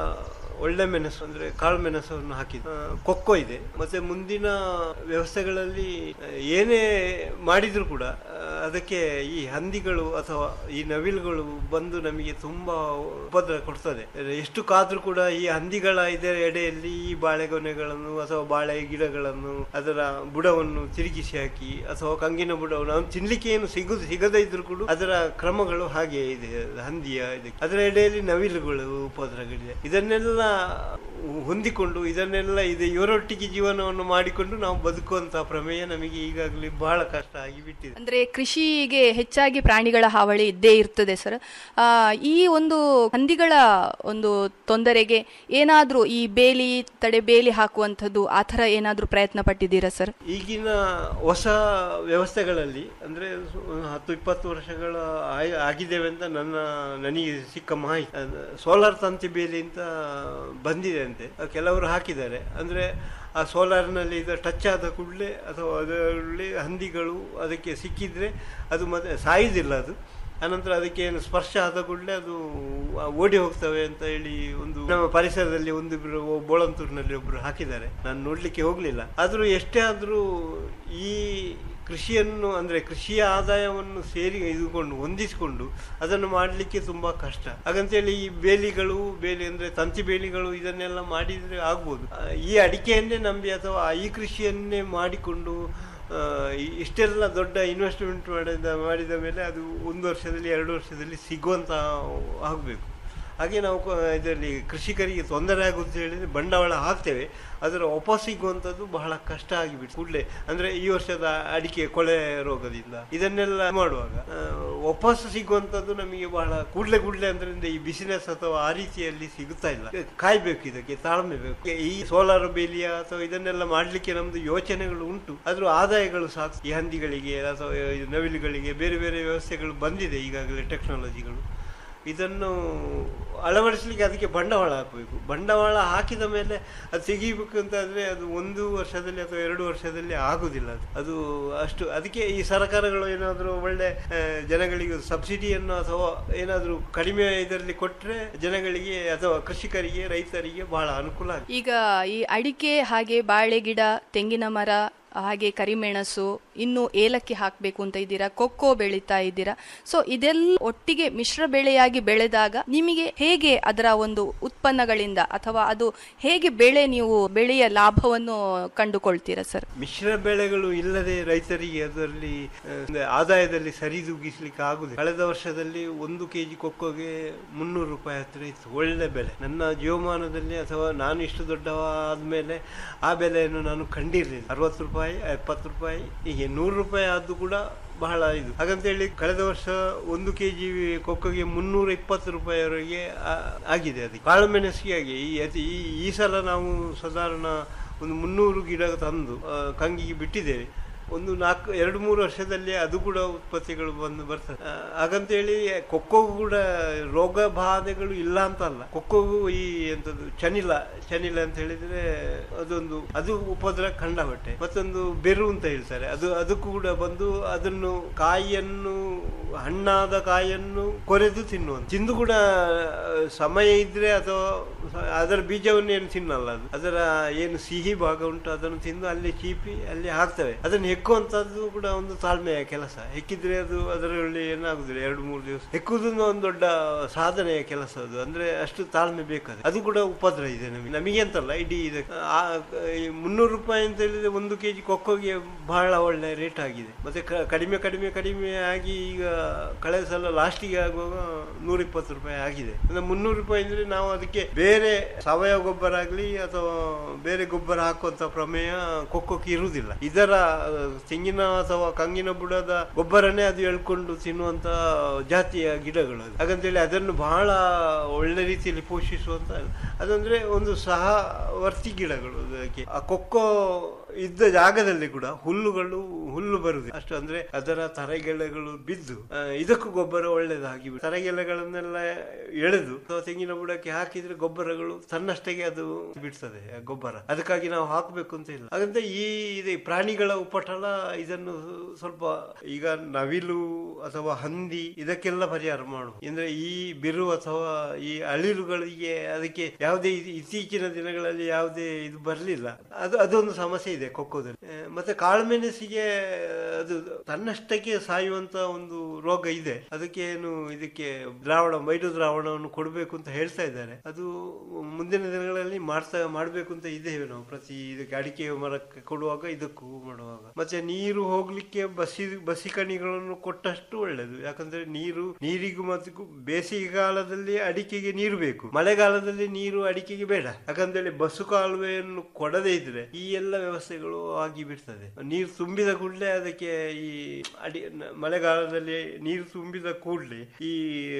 ಒಳ್ಳೆ ಮೆಣಸು ಅಂದ್ರೆ ಕಾಳು ಮೆಣಸನ್ನು ಹಾಕಿದ್ದೆ ಆ, ಕೊಕ್ಕೋ ಇದೆ ಮತ್ತೆ ಮುಂದಿನ ವ್ಯವಸ್ಥೆಗಳಲ್ಲಿ ಆ, ಏನೇ ಮಾಡಿದ್ರು ಕೂಡ ಆ, ಅದಕ್ಕೆ ಈ ಹಂದಿಗಳು ಅಥವಾ ಈ ನವಿಲುಗಳು ಬಂದು ನಮಗೆ ತುಂಬಾ ಉಪದ್ರ ಕೊಡ್ತದೆ ಎಷ್ಟು ಕಾದ್ರೂ ಕೂಡ ಈ ಹಂದಿಗಳ ಇದರ ಎಡೆಯಲ್ಲಿ ಈ ಬಾಳೆಗೊನೆಗಳನ್ನು ಅಥವಾ ಬಾಳೆ ಗಿಡಗಳನ್ನು ಅದರ ಬುಡವನ್ನು ತಿರುಗಿಸಿ ಹಾಕಿ ಅಥವಾ ಕಂಗಿನ ಬುಡವನ್ನು ಅವ್ನು ತಿನ್ಲಿಕ್ಕೆ ಏನು ಸಿಗುದು ಸಿಗದೇ ಇದ್ರು ಕೂಡ ಅದರ ಕ್ರಮಗಳು ಹಾಗೆ ಇದೆ ಹಂದಿಯ ಇದಕ್ಕೆ ಅದರ ಎಡೆಯಲ್ಲಿ ನವಿಲುಗಳು ಉಪದ್ರಗಳಿದೆ ಇದನ್ನೆಲ್ಲ ಹೊಂದಿಕೊಂಡು ಇದನ್ನೆಲ್ಲ ಇದೆ ಇವರೊಟ್ಟಿಗೆ ಜೀವನವನ್ನು ಮಾಡಿಕೊಂಡು ನಾವು ಬದುಕುವಂತಹ ಪ್ರಮೇಯ ನಮಗೆ ಈಗಾಗಲೇ ಬಹಳ ಕಷ್ಟ ಆಗಿ ಬಿಟ್ಟಿದೆ ಅಂದ್ರೆ ಕೃಷಿಗೆ ಹೆಚ್ಚಾಗಿ ಪ್ರಾಣಿಗಳ ಹಾವಳಿ ಇದ್ದೇ ಇರ್ತದೆ ಸರ್ ಆ, ಈ ಒಂದು ಹಂದಿಗಳ ಒಂದು ತೊಂದರೆಗೆ ಏನಾದ್ರೂ ಈ ಬೇಲಿ ತಡೆ ಬೇಲಿ ಹಾಕುವಂಥದ್ದು ಆ ಥರ ಏನಾದ್ರೂ ಪ್ರಯತ್ನ ಪಟ್ಟಿದ್ದೀರಾ ಸರ್ ಈಗಿನ ಹೊಸ ವ್ಯವಸ್ಥೆಗಳಲ್ಲಿ ಅಂದ್ರೆ ಸು- ಒಂದು ಹತ್ತು ಇಪ್ಪತ್ತು ವರ್ಷಗಳ ಆಯ್- ಆಗಿದ್ದೇವೆ ಅಂತ ನನ್ನ ನನಗೆ ಸಿಕ್ಕ ಮಾಹಿತಿ ಸೋಲಾರ್ ತಂತಿ ಬೇಲಿ ಅಂತ ಬಂದಿದೆ ಅಂತೆ ಅದು ಕೆಲವರು ಹಾಕಿದ್ದಾರೆ ಅಂದ್ರೆ ಆ ಸೋಲಾರ್ನಲ್ಲಿ ಇದು ಟಚ್ ಆದ ಕೂಡಲೇ ಅಥವಾ ಅದರಲ್ಲಿ ಹಂದಿಗಳು ಅದಕ್ಕೆ ಸಿಕ್ಕಿದ್ರೆ ಅದು ಮತ್ತೆ ಸಾಯುವುದಿಲ್ಲ ಅದು ಅನಂತರ ಅದಕ್ಕೆ ಏನು ಸ್ಪರ್ಶ ಆದ ಕೂಡಲೇ ಅದು ಓಡಿ ಹೋಗ್ತವೆ ಅಂತ ಹೇಳಿ ಒಂದು ನಮ್ಮ ಪರಿಸರದಲ್ಲಿ ಒಂದಿಬ್ರು ಬೋಳಂತೂರಿನಲ್ಲಿ ಒಬ್ರು ಹಾಕಿದ್ದಾರೆ ನಾನು ನೋಡ್ಲಿಕ್ಕೆ ಹೋಗ್ಲಿಲ್ಲ ಆದ್ರೂ ಎಷ್ಟೇ ಆದ್ರೂ ಈ ಕೃಷಿಯನ್ನು ಅಂದ್ರೆ ಕೃಷಿಯ ಆದಾಯವನ್ನು ಸೇರಿ ಇದುಕೊಂಡು ಹೊಂದಿಸಿಕೊಂಡು ಅದನ್ನು ಮಾಡಲಿಕ್ಕೆ ತುಂಬಾ ಕಷ್ಟ ಹಾಗಂತೇಳಿ ಈ ಬೇಲಿಗಳು ಬೇಲಿ ಅಂದ್ರೆ ತಂತಿ ಬೇಲಿಗಳು ಇದನ್ನೆಲ್ಲ ಮಾಡಿದ್ರೆ ಆಗ್ಬೋದು ಆ, ಈ ಅಡಿಕೆಯನ್ನೇ ನಂಬಿ ಅಥವಾ ಈ ಕೃಷಿಯನ್ನೇ ಮಾಡಿಕೊಂಡು ಆ, ಈ- ಇಷ್ಟೆಲ್ಲ ದೊಡ್ಡ ಇನ್ವೆಸ್ಟ್ಮೆಂಟ್ ಮಾಡಿದ ಮಾಡಿದ ಮೇಲೆ ಅದು ಒಂದು ವರ್ಷದಲ್ಲಿ ಎರಡು ವರ್ಷದಲ್ಲಿ ಸಿಗುವಂತ ಆಗಬೇಕು ಹಾಗೆ ನಾವು ಕ- ಇದರಲ್ಲಿ ಕೃಷಿಕರಿಗೆ ತೊಂದರೆ ಆಗುತ್ತೆ ಹೇಳಿದ್ರೆ ಬಂಡವಾಳ ಹಾಕ್ತೇವೆ ಅದರ ವಾಪಸ್ ಸಿಗುವಂಥದ್ದು ಬಹಳ ಕಷ್ಟ ಆಗಿಬಿಟ್ಟು ಕೂಡಲೇ ಅಂದ್ರೆ ಈ ವರ್ಷದ ಅಡಿಕೆ ಕೊಳೆ ರೋಗದಿಂದ ಇದನ್ನೆಲ್ಲ ಮಾಡುವಾಗ ಆ, ವಾಪಸ್ ಸಿಗುವಂಥದ್ದು ನಮಗೆ ಬಹಳ ಕೂಡಲೇ ಕೂಡಲೇ ಅಂದ್ರೆ ಈ ಬಿಸಿನೆಸ್ ಅಥವಾ ಆ ರೀತಿಯಲ್ಲಿ ಸಿಗುತ್ತಾ ಇಲ್ಲ ಕಾಯ್ಬೇಕು ಇದಕ್ಕೆ ತಾಳ್ಮೆ ಬೇಕು ಈ ಸೋಲಾರ್ ಬೇಲಿಯ ಅಥವಾ ಇದನ್ನೆಲ್ಲ ಮಾಡ್ಲಿಕ್ಕೆ ನಮ್ದು ಯೋಚನೆಗಳು ಉಂಟು ಆದ್ರೂ ಆದಾಯಗಳು ಸಾಕು ಈ ಹಂದಿಗಳಿಗೆ ಅಥವಾ ಈ ನವಿಲುಗಳಿಗೆ ಬೇರೆ ಬೇರೆ ವ್ಯವಸ್ಥೆಗಳು ಬಂದಿದೆ ಈಗಾಗಲೇ ಟೆಕ್ನಾಲಜಿಗಳು ಇದನ್ನು ಅಳವಡಿಸಲಿಕ್ಕೆ ಅದಕ್ಕೆ ಬಂಡವಾಳ ಹಾಕಬೇಕು ಬಂಡವಾಳ ಹಾಕಿದ ಮೇಲೆ ಅದು ತೆಗಿಬೇಕು ಅಂತಾದ್ರೆ ಅದು ಒಂದು ವರ್ಷದಲ್ಲಿ ಅಥವಾ ಎರಡು ವರ್ಷದಲ್ಲಿ ಆಗುದಿಲ್ಲ ಅದು ಅದು ಅಷ್ಟು ಅದಕ್ಕೆ ಈ ಸರ್ಕಾರಗಳು ಏನಾದರೂ ಒಳ್ಳೆ ಆ, ಜನಗಳಿಗೆ ಸಬ್ಸಿಡಿಯನ್ನು ಅಥವಾ ಏನಾದರೂ ಕಡಿಮೆ ಇದರಲ್ಲಿ ಕೊಟ್ಟರೆ ಜನಗಳಿಗೆ ಅಥವಾ ಕೃಷಿಕರಿಗೆ ರೈತರಿಗೆ ಬಹಳ ಅನುಕೂಲ ಆಗುತ್ತೆ ಈಗ ಈ ಅಡಿಕೆ ಹಾಗೆ ಬಾಳೆ ಗಿಡ ತೆಂಗಿನ ಮರ ಹಾಗೆ ಕರಿಮೆಣಸು ಇನ್ನು ಏಲಕ್ಕಿ ಹಾಕಬೇಕು ಅಂತ ಇದ್ದೀರಾ ಕೊಕ್ಕೋ ಬೆಳೀತಾ ಇದ್ದೀರಾ ಸೊ ಇದೆಲ್ಲ ಒಟ್ಟಿಗೆ ಮಿಶ್ರ ಬೆಳೆಯಾಗಿ ಬೆಳೆದಾಗ ನಿಮಗೆ ಹೇಗೆ ಅದರ ಒಂದು ಉತ್ಪನ್ನಗಳಿಂದ ಅಥವಾ ಅದು ಹೇಗೆ ಬೆಳೆ ನೀವು ಬೆಳೆಯ ಲಾಭವನ್ನು ಕಂಡುಕೊಳ್ತೀರಾ ಸರ್ ಮಿಶ್ರ ಬೆಳೆಗಳು ಇಲ್ಲದೆ ರೈತರಿಗೆ ಅದರಲ್ಲಿ ಆ, ಅಂದ್ರೆ ಆದಾಯದಲ್ಲಿ ಸರಿದೂಗಿಸ್ಲಿಕ್ಕೆ ಆಗುದಿಲ್ಲ ಕಳೆದ ವರ್ಷದಲ್ಲಿ ಒಂದು ಕೆಜಿ ಕೊಕ್ಕೋಗೆ ಮುನ್ನೂರು ರೂಪಾಯಿ ಹತ್ತಿರ ಇತ್ತು ಒಳ್ಳೆ ಬೆಲೆ ನನ್ನ ಜೀವಮಾನದಲ್ಲಿ ಅಥವಾ ನಾನು ಇಷ್ಟು ದೊಡ್ಡವ ಆದ್ಮೇಲೆ ಆ ಬೆಲೆಯನ್ನು ನಾನು ಕಂಡಿರಲಿಲ್ಲ ಅರವತ್ತು ರೂಪಾಯಿ ಎಪ್ಪತ್ತು ರೂಪಾಯಿ ಹೀಗೆ ನೂರು ರೂಪಾಯಿ ಆದ್ದು ಕೂಡ ಬಹಳ ಇದು ಹಾಗಂತೇಳಿ ಕಳೆದ ವರ್ಷ ಒಂದು ಕೆ ಜಿ ಕೊಕ್ಕೋಗೆ ಮುನ್ನೂರ ಇಪ್ಪತ್ತು ರೂಪಾಯಿವರೆಗೆ ಆ- ಆಗಿದೆ ಅದಕ್ಕೆ ಕಾಳುಮೆಣಸಿಗೆ ಈ ಅತಿ- ಈ ಈ ಸಲ ನಾವು ಸಾಧಾರಣ ಒಂದು ಮುನ್ನೂರು ಗಿಡ ತಂದು ಆ, ಕಂಗಿಗೆ ಬಿಟ್ಟಿದ್ದೇವೆ ಒಂದು ನಾಲ್ಕು ಎರಡು ಮೂರು ವರ್ಷದಲ್ಲಿ ಅದು ಕೂಡ ಉತ್ಪತ್ತಿಗಳು ಬಂದು ಬರ್ತದೆ ಆ, ಹಾಗಂತೇಳಿ ಕೊಕ್ಕೋಗೂ ಕೂಡ ರೋಗ ಬಾಧೆಗಳು ಇಲ್ಲ ಅಂತ ಅಲ್ಲ ಕೊಕ್ಕೋಗೂ ಈ ಎಂತದ್ದು ಚನಿಲ ಚನಿಲ ಅಂತ ಹೇಳಿದ್ರೆ ಅದೊಂದು ಅದು ಉಪದ್ರ ಕಂಡಬಟ್ಟೆ ಮತ್ತೊಂದು ಬೆರು ಅಂತ ಹೇಳ್ತಾರೆ ಅದು ಅದಕ್ಕೂ ಕೂಡ ಬಂದು ಅದನ್ನು ಕಾಯಿಯನ್ನು ಹಣ್ಣಾದ ಕಾಯಿಯನ್ನು ಕೊರೆದು ತಿನ್ನುವಂತ ತಿಂದು ಕೂಡ ಆ, ಸಮಯ ಇದ್ರೆ ಅಥವಾ ಸ- ಅದರ ಬೀಜವನ್ನು ಏನು ತಿನ್ನಲ್ಲ ಅದು ಅದರ ಏನು ಸಿಹಿ ಭಾಗ ಉಂಟು ಅದನ್ನು ತಿಂದು ಅಲ್ಲಿ ಚೀಪಿ ಅಲ್ಲಿ ಹಾಕ್ತವೆ ಅದನ್ನು ಹೆಕ್ಕುವಂತದ್ದು ಕೂಡ ಒಂದು ತಾಳ್ಮೆಯ ಕೆಲಸ ಹೆಕ್ಕಿದ್ರೆ ಅದು ಅದರಲ್ಲಿ ಏನಾಗುದಿಲ್ಲ ಎರಡು ಮೂರು ದಿವಸ ಹೆಕ್ಕುವುದು ಒಂದು ದೊಡ್ಡ ಸಾಧನೆಯ ಕೆಲಸ ಅದು ಅಂದ್ರೆ ಅಷ್ಟು ತಾಳ್ಮೆ ಬೇಕಾದ ಅದು ಕೂಡ ಉಪದ್ರ ಇದೆ ನಮಗೆ ನಮಗೆ ಅಂತಲ್ಲ ಇಡೀ ಇದಕ್ಕೆ ಆ ಈ ಮುನ್ನೂರು ರೂಪಾಯಿ ಅಂತ ಹೇಳಿದ್ರೆ ಒಂದು ಕೆಜಿ ಕೊಕ್ಕೋಗೆ ಬಹಳ ಒಳ್ಳೆ ರೇಟ್ ಆಗಿದೆ ಮತ್ತೆ ಕ- ಕಡಿಮೆ ಕಡಿಮೆ ಕಡಿಮೆ ಆಗಿ ಈಗ ಕಳೆದ ಸಲ ಲಾಸ್ಟಿಗೆ ಆಗುವಾಗ ನೂರ ಇಪ್ಪತ್ತು ರೂಪಾಯಿ ಆಗಿದೆ ಅಂದ್ರೆ ಮುನ್ನೂರು ರೂಪಾಯಿ ಅಂದ್ರೆ ನಾವು ಅದಕ್ಕೆ ಬೇರೆ ಸಾವಯವ ಗೊಬ್ಬರ ಆಗಲಿ ಅಥವಾ ಬೇರೆ ಗೊಬ್ಬರ ಹಾಕುವಂತ ಪ್ರಮೇಯ ಕೊಕ್ಕೋಕ್ಕೆ ಇರುವುದಿಲ್ಲ ಇದರ ಆ, ತೆಂಗಿನ ಅಥವಾ ಕಂಗಿನ ಬುಡದ ಗೊಬ್ಬರನೇ ಅದು ಎಳ್ಕೊಂಡು ತಿನ್ನುವಂತ ಜಾತಿಯ ಗಿಡಗಳು ಅದು. ಹಾಗಂತೇಳಿ ಅದನ್ನು ಬಹಳ ಒಳ್ಳೆ ರೀತಿಯಲ್ಲಿ ಪೋಷಿಸುವಂತ ಅದಂದ್ರೆ ಒಂದು ಸಹವರ್ತಿ ಗಿಡಗಳು ಅದಕ್ಕೆ ಆ ಕೊಕ್ಕೋ ಇದ್ದ ಜಾಗದಲ್ಲಿ ಕೂಡ ಹುಲ್ಲುಗಳು ಹುಲ್ಲು ಬರುದು ಅಷ್ಟು ಅಂದ್ರೆ ಅದರ ತರಗೆಲೆಗಳು ಬಿದ್ದು ಆ, ಇದಕ್ಕೂ ಗೊಬ್ಬರ ಒಳ್ಳೆದಾಗಿ ಬಿಡು. ತರಗೆಲೆಗಳನ್ನೆಲ್ಲ ಎಳೆದು ಅಥವಾ ತೆಂಗಿನ ಬುಡಕ್ಕೆ ಹಾಕಿದ್ರೆ ಗೊಬ್ಬರಗಳು ತನ್ನಷ್ಟಕ್ಕೆ ಅದು ಬಿಡ್ತದೆ ಆ ಗೊಬ್ಬರ ಅದಕ್ಕಾಗಿ ನಾವು ಹಾಕಬೇಕು ಅಂತ ಇಲ್ಲ ಹಾಗಂತ ಈ ಇದೆ ಪ್ರಾಣಿಗಳ ಉಪಟಳ ಇದನ್ನು ಸ್ವಲ್ಪ ಈಗ ನವಿಲು ಅಥವಾ ಹಂದಿ ಇದಕ್ಕೆಲ್ಲ ಪರಿಹಾರ ಮಾಡು ಅಂದ್ರೆ ಈ ಬಿರು ಅಥವಾ ಈ ಅಳಿಲುಗಳಿಗೆ ಅದಕ್ಕೆ ಯಾವುದೇ ಇದು ಇತ್ತೀಚಿನ ದಿನಗಳಲ್ಲಿ ಯಾವುದೇ ಇದು ಬರಲಿಲ್ಲ ಅದು ಅದೊಂದು ಸಮಸ್ಯೆ ಇದೆ ಕೊಕ್ಕೋದಲ್ಲಿ ಆ, ಮತ್ತೆ ಕಾಳುಮೆಣಸಿಗೆ ಅದು ತನ್ನಷ್ಟಕ್ಕೆ ಸಾಯುವಂತ ಒಂದು ರೋಗ ಇದೆ ಅದಕ್ಕೆ ಏನು ಇದಕ್ಕೆ ದ್ರಾವಣ ಮೈಡು ದ್ರಾವಣವನ್ನು ಕೊಡಬೇಕು ಅಂತ ಹೇಳ್ತಾ ಇದ್ದಾರೆ ಅದು ಮುಂದಿನ ದಿನಗಳಲ್ಲಿ ಮಾಡ್ತಾ ಮಾಡಬೇಕು ಅಂತ ಇದ್ದೇವೆ ನಾವು ಪ್ರತಿ ಇದಕ್ಕೆ ಅಡಿಕೆ ಮರಕ್ಕೆ ಕೊಡುವಾಗ ಇದಕ್ಕೂ ಮಾಡುವಾಗ ಮತ್ತೆ ನೀರು ಹೋಗ್ಲಿಕ್ಕೆ ಬಸಿ ಬಸಿಕಣಿಗಳನ್ನು ಕೊಟ್ಟಷ್ಟು ಒಳ್ಳೆಯದು ಯಾಕಂದ್ರೆ ನೀರು ನೀರಿಗೂ ಮತ್ತು ಬೇಸಿಗೆಗಾಲದಲ್ಲಿ ಅಡಿಕೆಗೆ ನೀರು ಬೇಕು ಮಳೆಗಾಲದಲ್ಲಿ ನೀರು ಅಡಿಕೆಗೆ ಬೇಡ ಯಾಕಂತೇಳಿ ಬಸ್ಸು ಕಾಲುವೆಯನ್ನು ಕೊಡದೇ ಇದ್ರೆ ಈ ಎಲ್ಲ ವ್ಯವಸ್ಥೆಗಳು ಆಗಿ ಬಿಡ್ತದೆ ನೀರು ತುಂಬಿದ ಕೂಡಲೇ ಅದಕ್ಕೆ ಈ ಅಡಿ ನ- ಮಳೆಗಾಲದಲ್ಲಿ ನೀರು ತುಂಬಿದ ಕೂಡಲೇ ಈ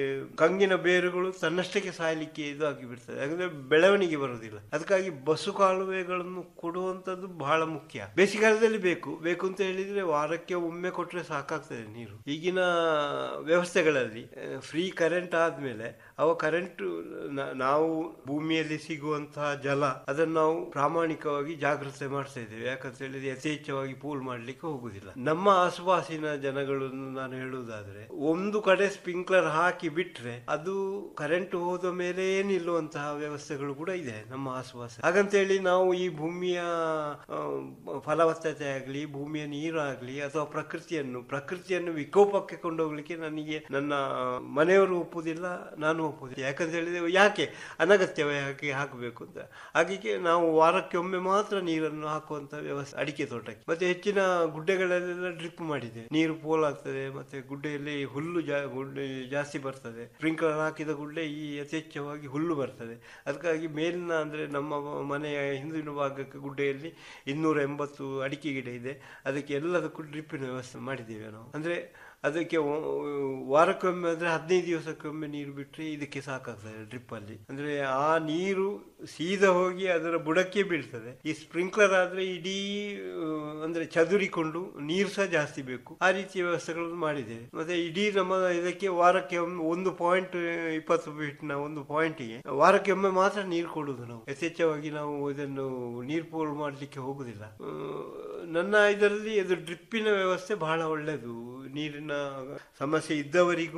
ಕಂಗಿನ ಬೇರುಗಳು ತನ್ನಷ್ಟಕ್ಕೆ ಸಾಯಲಿಕ್ಕೆ ಇದು ಆಗಿ ಬಿಡ್ತದೆ ಯಾಕಂದ್ರೆ ಬೆಳವಣಿಗೆ ಬರುವುದಿಲ್ಲ ಅದಕ್ಕಾಗಿ ಬಸ್ಸು ಕಾಲುವೆಗಳನ್ನು ಕೊಡುವಂತದ್ದು ಬಹಳ ಮುಖ್ಯ ಬೇಸಿಗೆಗಾಲದಲ್ಲಿ ಬೇಕು ಬೇಕು ಅಂತ ಹೇಳಿದ್ರೆ ವಾರಕ್ಕೆ ಒಮ್ಮೆ ಕೊಟ್ರೆ ಸಾಕಾಗ್ತದೆ ನೀರು ಈಗಿನ ವ್ಯವಸ್ಥೆಗಳಲ್ಲಿ ಫ್ರೀ ಕರೆಂಟ್ ಆದ್ಮೇಲೆ ಅವ ಕರೆಂಟ್ ನಾವು ಭೂಮಿಯಲ್ಲಿ ಸಿಗುವಂತಹ ಜಲ ಅದನ್ನು ನಾವು ಪ್ರಾಮಾಣಿಕವಾಗಿ ಜಾಗೃತೆ ಮಾಡ್ತಾ ಇದ್ದೇವೆ ಯಾಕಂತ ಹೇಳಿದ್ರೆ ಯಥೇಚ್ಛವಾಗಿ ಪೂಲ್ ಮಾಡ್ಲಿಕ್ಕೆ ಹೋಗುದಿಲ್ಲ ನಮ್ಮ ಆಸುಪಾಸಿನ ಜನಗಳನ್ನು ನಾನು ಹೇಳುವುದಾದ್ರೆ ಒಂದು ಕಡೆ ಸ್ಪ್ರಿಂಕ್ಲರ್ ಹಾಕಿ ಬಿಟ್ರೆ ಅದು ಕರೆಂಟ್ ಹೋದ ಮೇಲೆ ನಿಲ್ಲುವಂತಹ ವ್ಯವಸ್ಥೆಗಳು ಕೂಡ ಇದೆ ನಮ್ಮ ಆಸುಪಾಸ ಹಾಗಂತೇಳಿ ನಾವು ಈ ಭೂಮಿಯ ಆ, ಫಲವತ್ತತೆ ಆಗಲಿ ಭೂಮಿಯ ನೀರು ಆಗಲಿ ಅಥವಾ ಪ್ರಕೃತಿಯನ್ನು ಪ್ರಕೃತಿಯನ್ನು ವಿಕೋಪಕ್ಕೆ ಕೊಂಡೋಗ್ಲಿಕ್ಕೆ ನನಗೆ ನನ್ನ ಮನೆಯವರು ಒಪ್ಪುದಿಲ್ಲ ನಾನು ಒಪ್ಪುದಿಲ್ಲ ಯಾಕಂತ ಹೇಳಿದ್ರೆ ಯಾಕೆ ಅನಗತ್ಯವೇ ಯಾಕೆ ಹಾಕಬೇಕು ಅಂತ ಹಾಗೆ ನಾವು ವಾರಕ್ಕೆ ಒಮ್ಮೆ ಮಾತ್ರ ನೀರನ್ನು ಹಾಕುವಂತ ವ್ಯವಸ್ಥೆ ಅಡಿಕೆ ತೋಟಕ್ಕೆ ಮತ್ತೆ ಹೆಚ್ಚಿನ ಗುಡ್ಡೆಗಳಲ್ಲೆಲ್ಲ ಡ್ರಿಪ್ ಮಾಡಿದೆ ನೀರು ಪೋಲಾಗ್ತದೆ ಮತ್ತೆ ಗುಡ್ಡೆಯಲ್ಲಿ ಹುಲ್ಲು ಜಾ ಗುಡ್ಡೆ ಜಾಸ್ತಿ ಬರ್ತದೆ ಸ್ಪ್ರಿಂಕ್ಲರ್ ಹಾಕಿದ ಗುಡ್ಡೆ ಈ ಯಥೇಚ್ಛವಾಗಿ ಹುಲ್ಲು ಬರ್ತದೆ ಅದಕ್ಕಾಗಿ ಮೇಲಿನ ಅಂದ್ರೆ ನಮ್ಮ ಮನೆಯ ಹಿಂದಿನ ಭಾಗಕ್ಕೆ ಗುಡ್ಡೆಯಲ್ಲಿ ಇನ್ನೂರ ಎಂಬತ್ತು ಅಡಿಕೆ ಗಿಡ ಇದೆ ಅದಕ್ಕೆ ಎಲ್ಲದಕ್ಕೂ ಡ್ರಿಪ್ಪಿನ ವ್ಯವಸ್ಥೆ ಮಾಡಿದ್ದೇವೆ ನಾವು ಅಂದ್ರೆ ಅದಕ್ಕೆ ಒ- ವಾರಕ್ಕೊಮ್ಮೆ ಅಂದ್ರೆ ಹದಿನೈದು ದಿವಸಕ್ಕೊಮ್ಮೆ ನೀರು ಬಿಟ್ಟರೆ ಇದಕ್ಕೆ ಸಾಕಾಗ್ತದೆ ಡ್ರಿಪ್ ಅಲ್ಲಿ ಅಂದ್ರೆ ಆ ನೀರು ಸೀದಾ ಹೋಗಿ ಅದರ ಬುಡಕ್ಕೆ ಬೀಳ್ತದೆ ಈ ಸ್ಪ್ರಿಂಕ್ಲರ್ ಆದ್ರೆ ಇಡೀ ಆ, ಅಂದ್ರೆ ಚದುರಿಕೊಂಡು ನೀರು ಸಹ ಜಾಸ್ತಿ ಬೇಕು ಆ ರೀತಿಯ ವ್ಯವಸ್ಥೆಗಳನ್ನು ಮಾಡಿದ್ದೇವೆ ಮತ್ತೆ ಇಡೀ ನಮ್ಮ ಇದಕ್ಕೆ ವಾರಕ್ಕೆ ಒಮ್ಮೆ ಒಂದು ಪಾಯಿಂಟ್ ಇಪ್ಪತ್ತು ಫೀಟ್ನ ಒಂದು ಪಾಯಿಂಟಿಗೆ ವಾರಕ್ಕೆ ಒಮ್ಮೆ ಮಾತ್ರ ನೀರು ಕೊಡುವುದು ನಾವು ಯಥೇಚ್ಛವಾಗಿ ನಾವು ಇದನ್ನು ನೀರು ಪೋಲ್ ಮಾಡಲಿಕ್ಕೆ ಹೋಗುದಿಲ್ಲ ಆ, ನನ್ನ ಇದರಲ್ಲಿ ಇದು ಡ್ರಿಪ್ಪಿನ ವ್ಯವಸ್ಥೆ ಬಹಳ ಒಳ್ಳೆಯದು ನೀರಿನ ಸಮಸ್ಯೆ ಇದ್ದವರಿಗೂ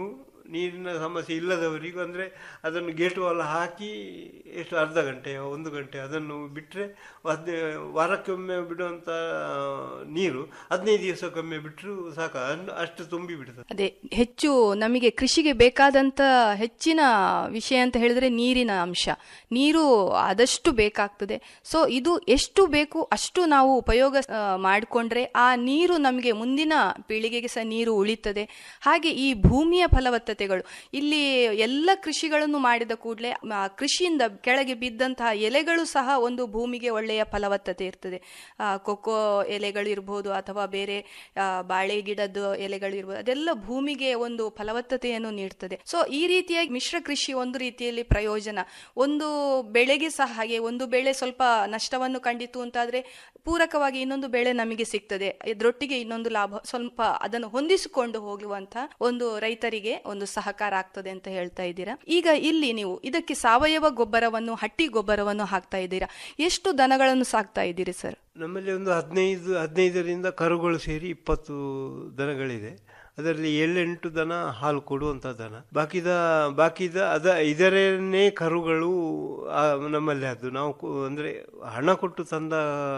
ನೀರಿನ ಸಮಸ್ಯೆ ಇಲ್ಲದವರಿಗೂ ಅಂದರೆ ಅದನ್ನು ಗೇಟ್ ವಾಲ್ ಹಾಕಿ ಎಷ್ಟು ಅರ್ಧ ಗಂಟೆ ಒಂದು ಗಂಟೆ ಅದನ್ನು ಬಿಟ್ಟರೆ ಹದಿನೈ ವಾರಕ್ಕೊಮ್ಮೆ ಬಿಡುವಂಥ ನೀರು ಹದಿನೈದು ದಿವಸಕ್ಕೊಮ್ಮೆ ಬಿಟ್ಟರು ಸಾಕು ಅನ್- ಅಷ್ಟು ತುಂಬಿ ಬಿಡ್ತದೆ ಅದೇ ಹೆಚ್ಚು ನಮಗೆ ಕೃಷಿಗೆ ಬೇಕಾದಂತ ಹೆಚ್ಚಿನ ವಿಷಯ ಅಂತ ಹೇಳಿದ್ರೆ ನೀರಿನ ಅಂಶ ನೀರು ಆದಷ್ಟು ಬೇಕಾಗ್ತದೆ ಸೊ ಇದು ಎಷ್ಟು ಬೇಕು ಅಷ್ಟು ನಾವು ಉಪಯೋಗ ಆ, ಮಾಡಿಕೊಂಡ್ರೆ ಆ ನೀರು ನಮಗೆ ಮುಂದಿನ ಪೀಳಿಗೆಗೆ ಸಹ ನೀರು ಉಳಿತದೆ ಹಾಗೆ ಈ ಭೂಮಿಯ ಫಲವತ್ತತೆಗಳು ಇಲ್ಲಿ ಎಲ್ಲ ಕೃಷಿಗಳನ್ನು ಮಾಡಿದ ಕೂಡಲೇ ಕೃಷಿಯಿಂದ ಕೆಳಗೆ ಬಿದ್ದಂತಹ ಎಲೆಗಳು ಸಹ ಒಂದು ಭೂಮಿಗೆ ಒಳ್ಳೆಯ ಫಲವತ್ತತೆ ಇರ್ತದೆ ಆ, ಕೊಕ್ಕೋ ಎಲೆಗಳಿರ್ಬೋದು ಅಥವಾ ಬೇರೆ ಆ, ಬಾಳೆ ಗಿಡದ ಎಲೆಗಳಿರ್ಬೋದು ಅದೆಲ್ಲ ಭೂಮಿಗೆ ಒಂದು ಫಲವತ್ತತೆಯನ್ನು ನೀಡ್ತದೆ ಸೊ ಈ ರೀತಿಯಾಗಿ ಮಿಶ್ರ ಕೃಷಿ ಒಂದು ರೀತಿಯಲ್ಲಿ ಪ್ರಯೋಜನ ಒಂದು ಬೆಳೆಗೆ ಸಹ ಹಾಗೆ ಒಂದು ಬೆಳೆ ಸ್ವಲ್ಪ ನಷ್ಟವನ್ನು ಕಂಡಿತು ಅಂತಾದ್ರೆ ಪೂರಕವಾಗಿ ಇನ್ನೊಂದು ಬೆಳೆ ನಮಗೆ ಸಿಗ್ತದೆ ಇದರೊಟ್ಟಿಗೆ ಇನ್ನೊಂದು ಲಾಭ ಸ್ವಲ್ಪ ಅದನ್ನು ಹೊಂದಿಸಿಕೊಂಡು ಹೋಗುವಂತ ಒಂದು ರೈತರಿಗೆ ಒಂದು ಸಹಕಾರ ಆಗ್ತದೆ ಅಂತ ಹೇಳ್ತಾ ಇದ್ದೀರಾ ಈಗ ಇಲ್ಲಿ ನೀವು ಇದಕ್ಕೆ ಸಾವಯವ ಗೊಬ್ಬರವನ್ನು ಹಟ್ಟಿ ಗೊಬ್ಬರವನ್ನು ಹಾಕ್ತಾ ಇದ್ದೀರಾ ಎಷ್ಟು ದನಗಳನ್ನು ಸಾಕ್ತಾ ಇದ್ದೀರಿ ಸರ್ ನಮ್ಮಲ್ಲಿ ಒಂದು ಹದಿನೈದು ಹದಿನೈದರಿಂದ ಕರುಗಳು ಸೇರಿ ಇಪ್ಪತ್ತು ದನಗಳಿದೆ ಅದರಲ್ಲಿ ಏಳೆಂಟು ದನ ಹಾಲು ಕೊಡುವಂಥ ದನ ಬಾಕಿದ ಬಾಕಿದ ಅದ ಇದರನ್ನೇ ಕರುಗಳು ಆ, ನಮ್ಮಲ್ಲಿ ಅದು ನಾವು ಕು- ಅಂದ್ರೆ ಹಣ ಕೊಟ್ಟು ತಂದ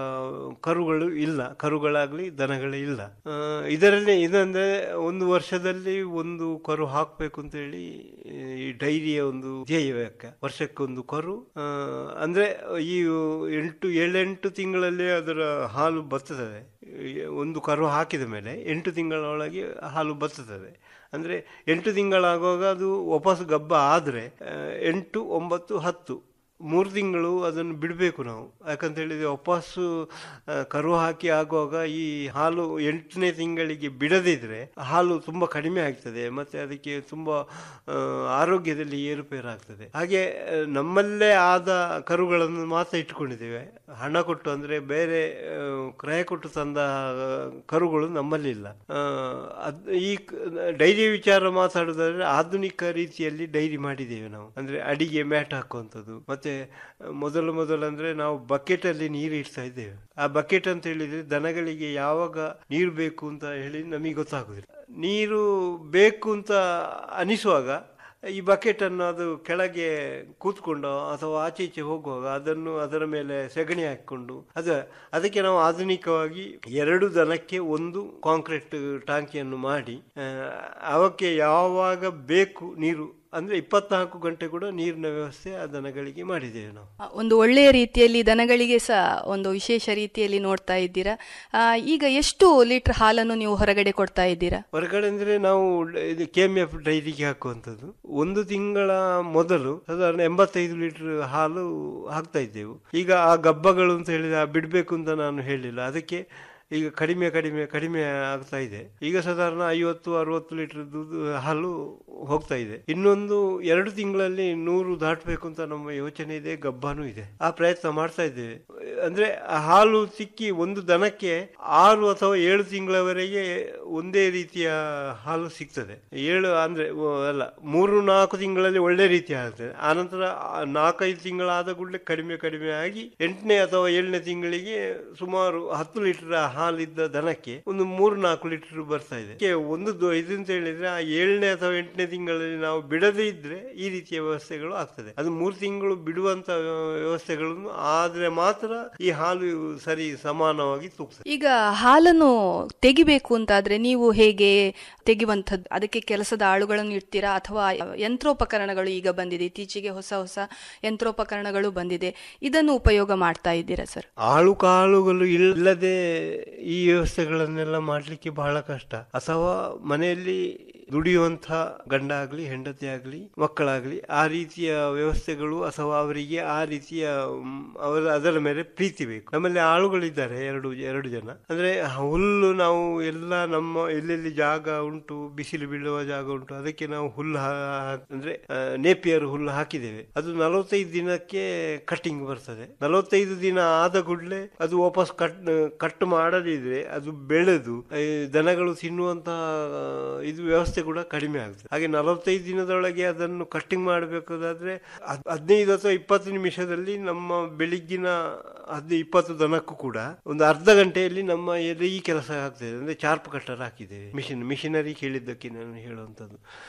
ಕರುಗಳು ಇಲ್ಲ ಕರುಗಳಾಗ್ಲಿ ದನಗಳೇ ಇಲ್ಲ ಆ, ಇದರಲ್ಲೇ ಇದಂದ್ರೆ ಒಂದು ವರ್ಷದಲ್ಲಿ ಒಂದು ಕರು ಹಾಕಬೇಕು ಅಂತ ಹೇಳಿ ಈ ಡೈರಿಯ ಒಂದು ಧ್ಯೇಯವಾಕ್ಯ ವರ್ಷಕ್ಕೊಂದು ಕರು ಆ, ಅಂದ್ರೆ ಈ ಎಂಟು ಏಳೆಂಟು ತಿಂಗಳಲ್ಲಿ ಅದರ ಹಾಲು ಬರ್ತದೆ ಈ ಒಂದು ಕರು ಹಾಕಿದ ಮೇಲೆ ಎಂಟು ತಿಂಗಳ ಒಳಗೆ ಹಾಲು ಬರ್ತದೆ ಅಂದ್ರೆ ಎಂಟು ತಿಂಗಳಾಗುವಾಗ ಅದು ವಾಪಸ್ ಗಬ್ಬ ಆದರೆ ಎಂಟು ಒಂಬತ್ತು ಹತ್ತು ಮೂರು ತಿಂಗಳು ಅದನ್ನು ಬಿಡಬೇಕು ನಾವು ಯಾಕಂತ ಹೇಳಿದ್ರೆ ವಾಪಸ್ಸು ಆ, ಕರು ಹಾಕಿ ಆಗುವಾಗ ಈ ಹಾಲು ಎಂಟನೇ ತಿಂಗಳಿಗೆ ಬಿಡದಿದ್ರೆ ಹಾಲು ತುಂಬ ಕಡಿಮೆ ಆಗ್ತದೆ ಮತ್ತೆ ಅದಕ್ಕೆ ತುಂಬ ಆ, ಆರೋಗ್ಯದಲ್ಲಿ ಏರುಪೇರಾಗ್ತದೆ ಹಾಗೆ ಆ, ನಮ್ಮಲ್ಲೇ ಆದ ಕರುಗಳನ್ನು ಮಾತ್ರ ಇಟ್ಕೊಂಡಿದ್ದೇವೆ ಹಣ ಕೊಟ್ಟು ಅಂದ್ರೆ ಬೇರೆ ಆ, ಕ್ರಯ ಕೊಟ್ಟು ತಂದ ಆ, ಕರುಗಳು ನಮ್ಮಲ್ಲಿಲ್ಲ ಆ, ಅದ್ ಈ ಡೈರಿ ವಿಚಾರ ಮಾತಾಡೋದಾದ್ರೆ ಆಧುನಿಕ ರೀತಿಯಲ್ಲಿ ಡೈರಿ ಮಾಡಿದ್ದೇವೆ ನಾವು ಅಂದ್ರೆ ಅಡಿಗೆ ಮ್ಯಾಟ್ ಹಾಕುವಂಥದ್ದು ಮತ್ತೆ ಮೊದಲು ಮೊದಲು ಅಂದ್ರೆ ನಾವು ಬಕೆಟ್ ಅಲ್ಲಿ ನೀರು ಇಡ್ತಾ ಇದ್ದೇವೆ ಆ ಬಕೆಟ್ ಅಂತ ಹೇಳಿದ್ರೆ ದನಗಳಿಗೆ ಯಾವಾಗ ನೀರು ಬೇಕು ಅಂತ ಹೇಳಿ ನಮಗೆ ಗೊತ್ತಾಗುದಿಲ್ಲ ನೀರು ಬೇಕು ಅಂತ ಅನಿಸುವಾಗ ಈ ಬಕೆಟ್ ಅನ್ನು ಅದು ಕೆಳಗೆ ಕೂತ್ಕೊಂಡು ಅಥವಾ ಆಚೆ ಈಚೆ ಹೋಗುವಾಗ ಅದನ್ನು ಅದರ ಮೇಲೆ ಸೆಗಣಿ ಹಾಕಿಕೊಂಡು ಅದ ಅದಕ್ಕೆ ನಾವು ಆಧುನಿಕವಾಗಿ ಎರಡು ದನಕ್ಕೆ ಒಂದು ಕಾಂಕ್ರೀಟ್ ಟಾಂಕಿಯನ್ನು ಮಾಡಿ ಆ, ಅವಕ್ಕೆ ಯಾವಾಗ ಬೇಕು ನೀರು ಅಂದ್ರೆ ಇಪ್ಪತ್ನಾಲ್ಕು ಗಂಟೆ ಕೂಡ ನೀರಿನ ವ್ಯವಸ್ಥೆ ಆ ದನಗಳಿಗೆ ಮಾಡಿದ್ದೇವೆ ನಾವು ಆ, ಒಂದು ಒಳ್ಳೆಯ ರೀತಿಯಲ್ಲಿ ದನಗಳಿಗೆ ಸಹ ಒಂದು ವಿಶೇಷ ರೀತಿಯಲ್ಲಿ ನೋಡ್ತಾ ಇದ್ದೀರಾ ಆ, ಈಗ ಎಷ್ಟು ಲೀಟರ್ ಹಾಲನ್ನು ನೀವು ಹೊರಗಡೆ ಕೊಡ್ತಾ ಇದ್ದೀರಾ ಹೊರಗಡೆ ಅಂದ್ರೆ ನಾವು ಡ- ಇದು ಕೆ ಎಂ ಎಫ್ ಡೈರಿಗೆ ಹಾಕುವಂಥದ್ದು ಒಂದು ತಿಂಗಳ ಮೊದಲು ಸಾಧಾರಣ ಎಂಬತ್ತೈದು ಲೀಟರ್ ಹಾಲು ಹಾಕ್ತಾ ಇದ್ದೆವು ಈಗ ಆ ಗಬ್ಬಗಳು ಅಂತ ಹೇಳಿದ್ರೆ ಆ ಬಿಡಬೇಕು ಅಂತ ನಾನು ಹೇಳಿಲ್ಲ ಅದಕ್ಕೆ ಈಗ ಕಡಿಮೆ ಕಡಿಮೆ ಕಡಿಮೆ ಆಗ್ತಾ ಇದೆ ಈಗ ಸಾಧಾರಣ ಐವತ್ತು ಅರವತ್ತು ಲೀಟರ್ ಹಾಲು ಹೋಗ್ತಾ ಇದೆ ಇನ್ನೊಂದು ಎರಡು ತಿಂಗಳಲ್ಲಿ ನೂರು ದಾಟಬೇಕು ಅಂತ ನಮ್ಮ ಯೋಚನೆ ಇದೆ ಗಬ್ಬಾನೂ ಇದೆ ಆ ಪ್ರಯತ್ನ ಮಾಡ್ತಾ ಇದ್ದೇವೆ ಅಂದ್ರೆ ಆ ಹಾಲು ಸಿಕ್ಕಿ ಒಂದು ದನಕ್ಕೆ ಆರು ಅಥವಾ ಏಳು ತಿಂಗಳವರೆಗೆ ಒಂದೇ ರೀತಿಯ ಹಾಲು ಸಿಗ್ತದೆ ಏಳು ಅಂದ್ರೆ ಓ, ಅಲ್ಲ ಮೂರು ನಾಲ್ಕು ತಿಂಗಳಲ್ಲಿ ಒಳ್ಳೆ ರೀತಿ ಆಗ್ತದೆ ಆನಂತರ ಆ ನಾಲ್ಕೈದು ತಿಂಗಳಾದ ಕೂಡಲೇ ಕಡಿಮೆ ಕಡಿಮೆ ಆಗಿ ಎಂಟನೇ ಅಥವಾ ಏಳನೇ ತಿಂಗಳಿಗೆ ಸುಮಾರು ಹತ್ತು ಲೀಟರ್ ಹಾಲಿದ್ದ ದನಕ್ಕೆ ಒಂದು ಮೂರು ನಾಲ್ಕು ಲೀಟರ್ ಬರ್ತಾ ಇದೆ ಇದಕ್ಕೆ ಒಂದು ದೊ- ಇದು ಅಂತ ಹೇಳಿದ್ರೆ ಆ ಏಳನೇ ಅಥವಾ ಎಂಟನೇ ತಿಂಗಳಲ್ಲಿ ನಾವು ಬಿಡದೇ ಇದ್ರೆ ಈ ರೀತಿಯ ವ್ಯವಸ್ಥೆಗಳು ಆಗ್ತದೆ ಅದು ಮೂರು ತಿಂಗಳು ಬಿಡುವಂತ ವ್ಯವಸ್ಥೆಗಳನ್ನು ಆದ್ರೆ ಮಾತ್ರ ಈ ಹಾಲು ಸರಿ ಸಮಾನವಾಗಿ ತೂಗ್ತದೆ ಈಗ ಹಾಲನ್ನು ತೆಗಿಬೇಕು ಅಂತಾದ್ರೆ ನೀವು ಹೇಗೆ ತೆಗೆಯುವಂಥದ್ದು ಅದಕ್ಕೆ ಕೆಲಸದ ಆಳುಗಳನ್ನು ಇಡ್ತೀರಾ ಅಥವಾ ಯಂತ್ರೋಪಕರಣಗಳು ಈಗ ಬಂದಿದೆ ಇತ್ತೀಚೆಗೆ ಹೊಸ ಹೊಸ ಯಂತ್ರೋಪಕರಣಗಳು ಬಂದಿದೆ ಇದನ್ನು ಉಪಯೋಗ ಮಾಡ್ತಾ ಇದ್ದೀರಾ ಸರ್ ಆಳು ಕಾಳುಗಳು ಇಲ್ಲದೆ ಈ ವ್ಯವಸ್ಥೆಗಳನ್ನೆಲ್ಲ ಮಾಡ್ಲಿಕ್ಕೆ ಬಹಳ ಕಷ್ಟ ಅಥವಾ ಮನೆಯಲ್ಲಿ ದುಡಿಯುವಂಥ ಗಂಡ ಆಗ್ಲಿ ಹೆಂಡತಿ ಆಗ್ಲಿ ಮಕ್ಕಳಾಗ್ಲಿ ಆ ರೀತಿಯ ವ್ಯವಸ್ಥೆಗಳು ಅಥವಾ ಅವರಿಗೆ ಆ ರೀತಿಯ ಮ್, ಅವರ ಅದರ ಮೇಲೆ ಪ್ರೀತಿ ಬೇಕು ನಮ್ಮಲ್ಲಿ ಆಳುಗಳಿದ್ದಾರೆ ಎರಡು ಎರಡು ಜನ ಅಂದ್ರೆ ಹುಲ್ಲು ನಾವು ಎಲ್ಲ ನಮ್ಮ ಎಲ್ಲೆಲ್ಲಿ ಜಾಗ ಉಂಟು ಬಿಸಿಲು ಬೀಳುವ ಜಾಗ ಉಂಟು ಅದಕ್ಕೆ ನಾವು ಹುಲ್ಲು ಹಾ- ಅಂದ್ರೆ ಆ, ನೇಪಿಯರ್ ಹುಲ್ಲು ಹಾಕಿದ್ದೇವೆ ಅದು ನಲವತ್ತೈದು ದಿನಕ್ಕೆ ಕಟ್ಟಿಂಗ್ ಬರ್ತದೆ ನಲವತ್ತೈದು ದಿನ ಆದ ಕೂಡಲೇ ಅದು ವಾಪಸ್ ಕಟ್ ಕಟ್ ಮಾಡದಿದ್ರೆ ಅದು ಬೆಳೆದು ಈ ದನಗಳು ತಿನ್ನುವಂತ ಆ, ಇದು ವ್ಯವಸ್ಥೆ ಕೂಡ ಕಡಿಮೆ ಆಗುತ್ತೆ ಹಾಗೆ ನಲವತ್ತೈದು ದಿನದೊಳಗೆ ಅದನ್ನು ಕಟ್ಟಿಂಗ್ ಮಾಡಬೇಕಾದ್ರೆ ಹದ್- ಹದಿನೈದು ಅಥವಾ ಇಪ್ಪತ್ತು ನಿಮಿಷದಲ್ಲಿ ನಮ್ಮ ಬೆಳಿಗ್ಗಿನ ಹದ್ ಇಪ್ಪತ್ತು ದನಕ್ಕೂ ಕೂಡ ಒಂದು ಅರ್ಧ ಗಂಟೆಯಲ್ಲಿ ನಮ್ಮ ಎಲ್ಲ ಈ ಕೆಲಸ ಆಗ್ತದೆ ಅಂದ್ರೆ ಚಾರ್ಪ್ ಕಟ್ಟರ್ ಹಾಕಿದ್ದೇವೆ ಮಿಷಿನ್ ಮಿಷಿನರಿ ಕೇಳಿದ್ದಕ್ಕೆ ನಾನು ಹೇಳುವಂಥದ್ದು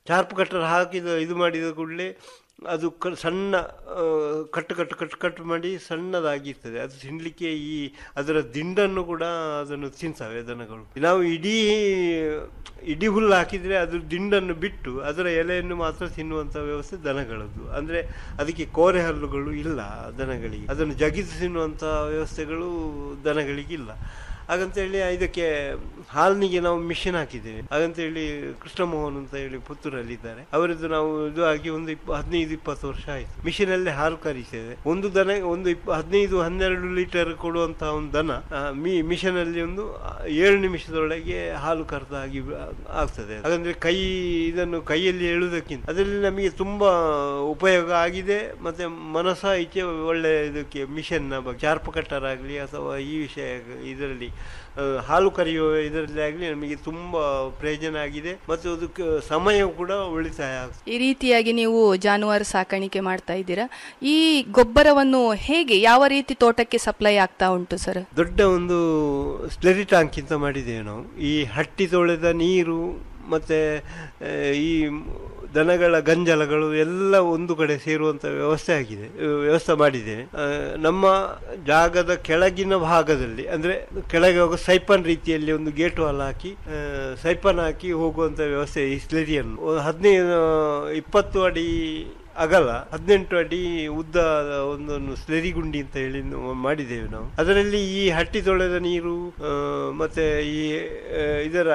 ಚಾರ್ಪ್ ಕಟ್ಟರ್ ಹಾಕಿದ ಇದು ಮಾಡಿದ ಕೂಡಲೇ ಅದು ಕ ಸಣ್ಣ ಆ, ಕಟ್ಟು ಕಟ್ಟು ಕಟ್ಟು ಕಟ್ಟು ಮಾಡಿ ಸಣ್ಣದಾಗಿರ್ತದೆ ಅದು ತಿನ್ನಲಿಕ್ಕೆ ಈ ಅದರ ದಿಂಡನ್ನು ಕೂಡ ಅದನ್ನು ತಿಂತವೆ ದನಗಳು ನಾವು ಇಡೀ ಇಡೀ ಹುಲ್ಲು ಹಾಕಿದರೆ ಅದು ದಿಂಡನ್ನು ಬಿಟ್ಟು ಅದರ ಎಲೆಯನ್ನು ಮಾತ್ರ ತಿನ್ನುವಂಥ ವ್ಯವಸ್ಥೆ ದನಗಳದ್ದು ಅಂದರೆ ಅದಕ್ಕೆ ಕೋರೆ ಹಲ್ಲುಗಳು ಇಲ್ಲ ದನಗಳಿಗೆ ಅದನ್ನು ಜಗಿದು ತಿನ್ನುವಂಥ ವ್ಯವಸ್ಥೆಗಳು ದನಗಳಿಗಿಲ್ಲ ಹಾಗಂತೇಳಿ ಇದಕ್ಕೆ ಹಾಲಿನಿಗೆ ನಾವು ಮಿಷಿನ್ ಹಾಕಿದ್ದೇವೆ ಹಾಗಂತೇಳಿ ಕೃಷ್ಣ ಮೋಹನ್ ಅಂತ ಹೇಳಿ ಪುತ್ತೂರಲ್ಲಿ ಇದ್ದಾರೆ ಅವರದ್ದು ನಾವು ಇದು ಆಗಿ ಒಂದು ಇಪ್ಪ ಹದಿನೈದು ಇಪ್ಪತ್ತು ವರ್ಷ ಆಯ್ತು ಮಿಷಿನ್ ಅಲ್ಲಿ ಹಾಲು ಕರೀತೇವೆ ಒಂದು ದನ ಒಂದು ಇಪ್ಪ ಹದಿನೈದು ಹನ್ನೆರಡು ಲೀಟರ್ ಕೊಡುವಂತಹ ಒಂದು ದನ ಆ, ಮಿ ಮಿಷನ್ ಅಲ್ಲಿ ಒಂದು ಆ, ಏಳು ನಿಮಿಷದೊಳಗೆ ಹಾಲು ಕರೆದಾಗಿ ಆಗ್ತದೆ ಹಾಗಂದ್ರೆ ಕೈ ಇದನ್ನು ಕೈಯಲ್ಲಿ ಎಳುವುದಕ್ಕಿಂತ ಅದರಲ್ಲಿ ನಮಗೆ ತುಂಬಾ ಉಪಯೋಗ ಆಗಿದೆ ಮತ್ತೆ ಮನಸ ಇಚ್ಛೆ ಒಳ್ಳೆ ಇದಕ್ಕೆ ಮಿಷನ್ ಬಗ್ಗೆ ಚಾರ್ಪ ಕಟ್ಟರ್ ಆಗಲಿ ಅಥವಾ ಈ ವಿಷಯ ಇದರಲ್ಲಿ ಆ, ಹಾಲು ಕರೆಯುವ ಇದರಲ್ಲಿ ಆಗಲಿ ನಮಗೆ ತುಂಬಾ ಪ್ರಯೋಜನ ಆಗಿದೆ ಮತ್ತು ಅದಕ್ಕೆ ಸಮಯ ಕೂಡ ಉಳಿತಾಯ ಆಗ್ತದೆ ಈ ರೀತಿಯಾಗಿ ನೀವು ಜಾನುವಾರು ಸಾಕಾಣಿಕೆ ಮಾಡ್ತಾ ಇದ್ದೀರಾ ಈ ಗೊಬ್ಬರವನ್ನು ಹೇಗೆ ಯಾವ ರೀತಿ ತೋಟಕ್ಕೆ ಸಪ್ಲೈ ಆಗ್ತಾ ಉಂಟು ಸರ್ ದೊಡ್ಡ ಒಂದು ಸ್ಲೆರಿ ಟ್ಯಾಂಕ್ ಅಂತ ಮಾಡಿದ್ದೇವೆ ನಾವು ಈ ಹಟ್ಟಿ ತೊಳೆದ ನೀರು ಮತ್ತೆ ಆ, ಈ ದನಗಳ ಗಂಜಲಗಳು ಎಲ್ಲ ಒಂದು ಕಡೆ ಸೇರುವಂತ ವ್ಯವಸ್ಥೆ ಆಗಿದೆ ಆ, ವ್ಯವಸ್ಥೆ ಮಾಡಿದ್ದೇವೆ ಆ, ನಮ್ಮ ಜಾಗದ ಕೆಳಗಿನ ಭಾಗದಲ್ಲಿ ಅಂದ್ರೆ ಕೆಳಗೆ ಹೋಗೋ ಸೈಪನ್ ರೀತಿಯಲ್ಲಿ ಒಂದು ಗೇಟ್ ವಾಲ್ ಹಾಕಿ ಆ, ಸೈಪನ್ ಹಾಕಿ ಹೋಗುವಂತ ವ್ಯವಸ್ಥೆ ಈ ಸ್ಲೆರಿಯನ್ನು ಒಂದು ಹದಿನೈದು ಇಪ್ಪತ್ತು ಅಡಿ ಅಗಲ ಹದಿನೆಂಟು ಅಡಿ ಉದ್ದ ಒಂದೊಂದು ಸ್ಲೆರಿ ಗುಂಡಿ ಅಂತ ಹೇಳಿ ನಾವು ಮಾಡಿದ್ದೇವೆ ನಾವು ಅದರಲ್ಲಿ ಈ ಹಟ್ಟಿ ತೊಳೆದ ನೀರು ಆ, ಮತ್ತೆ ಈ ಆ, ಇದರ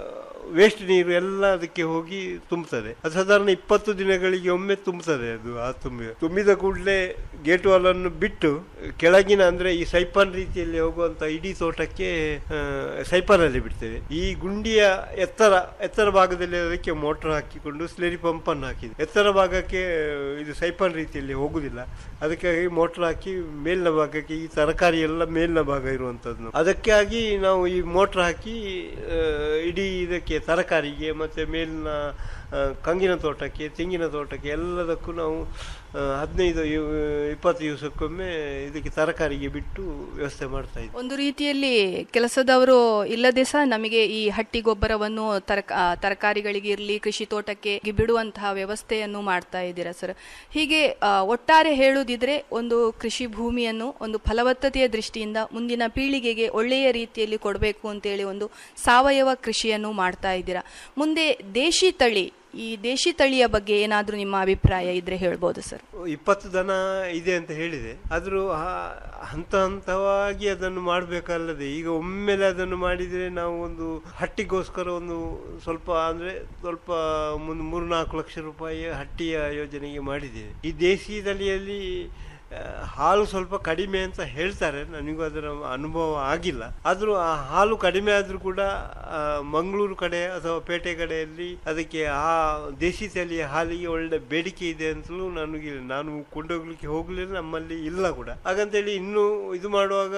ವೇಸ್ಟ್ ನೀರು ಎಲ್ಲ ಅದಕ್ಕೆ ಹೋಗಿ ತುಂಬುತ್ತದೆ ಅದು ಸಾಧಾರಣ ಇಪ್ಪತ್ತು ದಿನಗಳಿಗೆ ಒಮ್ಮೆ ತುಂಬುತ್ತದೆ ಅದು ಆ ತುಂಬಿ ತುಂಬಿದ ಕೂಡಲೇ ಗೇಟ್ ವಾಲ್ ಅನ್ನು ಬಿಟ್ಟು ಕೆಳಗಿನ ಅಂದ್ರೆ ಈ ಸೈಪಾನ್ ರೀತಿಯಲ್ಲಿ ಹೋಗುವಂತ ಇಡೀ ತೋಟಕ್ಕೆ ಆ, ಸೈಪಾನ್ ಅಲ್ಲಿ ಬಿಡ್ತೇವೆ ಈ ಗುಂಡಿಯ ಎತ್ತರ ಎತ್ತರ ಭಾಗದಲ್ಲಿ ಅದಕ್ಕೆ ಮೋಟರ್ ಹಾಕಿಕೊಂಡು ಸ್ಲೆರಿ ಪಂಪ್ ಅನ್ನು ಹಾಕಿದೆ ಎತ್ತರ ಭಾಗಕ್ಕೆ ಇದು ಸೈಪಾನ್ ರೀತಿಯಲ್ಲಿ ಹೋಗುದಿಲ್ಲ ಅದಕ್ಕಾಗಿ ಮೋಟರ್ ಹಾಕಿ ಮೇಲಿನ ಭಾಗಕ್ಕೆ ಈ ತರಕಾರಿ ಎಲ್ಲ ಮೇಲಿನ ಭಾಗ ಇರುವಂತದ್ದು ಅದಕ್ಕಾಗಿ ನಾವು ಈ ಮೋಟರ್ ಹಾಕಿ ಆ, ಇಡೀ ಇದಕ್ಕೆ ತರಕಾರಿಗೆ ಮತ್ತೆ ಮೇಲಿನ ಆ, ಕಂಗಿನ ತೋಟಕ್ಕೆ ತೆಂಗಿನ ತೋಟಕ್ಕೆ ಎಲ್ಲದಕ್ಕೂ ನಾವು ಆ, ಹದಿನೈದು ಇವ್- ಇಪ್ಪತ್ತು ದಿವಸಕ್ಕೊಮ್ಮೆ ಇದಕ್ಕೆ ತರಕಾರಿಗೆ ಬಿಟ್ಟು ವ್ಯವಸ್ಥೆ ಮಾಡ್ತಾ ಇದ್ದೀವಿ ಒಂದು ರೀತಿಯಲ್ಲಿ ಕೆಲಸದವರು ಇಲ್ಲದೆ ಸಹ ನಮಗೆ ಈ ಹಟ್ಟಿ ಗೊಬ್ಬರವನ್ನು ತರಕ ಆ, ತರಕಾರಿಗಳಿಗಿರ್ಲಿ ಕೃಷಿ ತೋಟಕ್ಕೆ ಬಿಡುವಂತಹ ವ್ಯವಸ್ಥೆಯನ್ನು ಮಾಡ್ತಾ ಇದ್ದೀರಾ ಸರ್ ಹೀಗೆ ಆ, ಒಟ್ಟಾರೆ ಹೇಳುವುದಿದ್ರೆ ಒಂದು ಕೃಷಿ ಭೂಮಿಯನ್ನು ಒಂದು ಫಲವತ್ತತೆಯ ದೃಷ್ಟಿಯಿಂದ ಮುಂದಿನ ಪೀಳಿಗೆಗೆ ಒಳ್ಳೆಯ ರೀತಿಯಲ್ಲಿ ಕೊಡಬೇಕು ಅಂತೇಳಿ ಒಂದು ಸಾವಯವ ಕೃಷಿಯನ್ನು ಮಾಡ್ತಾ ಇದ್ದೀರಾ ಮುಂದೆ ದೇಶಿ ತಳಿ ಈ ದೇಶಿ ತಳಿಯ ಬಗ್ಗೆ ಏನಾದರೂ ನಿಮ್ಮ ಅಭಿಪ್ರಾಯ ಇದ್ರೆ ಹೇಳ್ಬೋದು ಸರ್ ಇಪ್ಪತ್ತು ದನ ಇದೆ ಅಂತ ಹೇಳಿದೆ ಆದರೂ ಆ- ಹಂತ ಹಂತವಾಗಿ ಅದನ್ನು ಮಾಡಬೇಕಲ್ಲದೆ ಈಗ ಒಮ್ಮೆಲೆ ಅದನ್ನು ಮಾಡಿದರೆ ನಾವು ಒಂದು ಹಟ್ಟಿಗೋಸ್ಕರ ಒಂದು ಸ್ವಲ್ಪ ಅಂದರೆ ಸ್ವಲ್ಪ ಒಂದು ಮೂರು ನಾಲ್ಕು ಲಕ್ಷ ರೂಪಾಯಿ ಹಟ್ಟಿಯ ಯೋಜನೆಗೆ ಮಾಡಿದ್ದೇವೆ ಈ ದೇಸಿ ತಳಿಯಲ್ಲಿ ಆ, ಹಾಲು ಸ್ವಲ್ಪ ಕಡಿಮೆ ಅಂತ ಹೇಳ್ತಾರೆ ನನಗೂ ಅದರ ಅನುಭವ ಆಗಿಲ್ಲ ಆದರೂ ಆ ಹಾಲು ಕಡಿಮೆ ಆದರೂ ಕೂಡ ಆ, ಮಂಗಳೂರು ಕಡೆ ಅಥವಾ ಪೇಟೆ ಕಡೆಯಲ್ಲಿ ಅದಕ್ಕೆ ಆ ದೇಶಿ ತಳಿಯ ಹಾಲಿಗೆ ಒಳ್ಳೆ ಬೇಡಿಕೆ ಇದೆ ಅಂತಲೂ ನನಗೆ ನಾನು ಕೊಂಡೋಗ್ಲಿಕ್ಕೆ ಹೋಗ್ಲಿಲ್ಲ ನಮ್ಮಲ್ಲಿ ಇಲ್ಲ ಕೂಡ ಹಾಗಂತೇಳಿ ಇನ್ನು ಇದು ಮಾಡುವಾಗ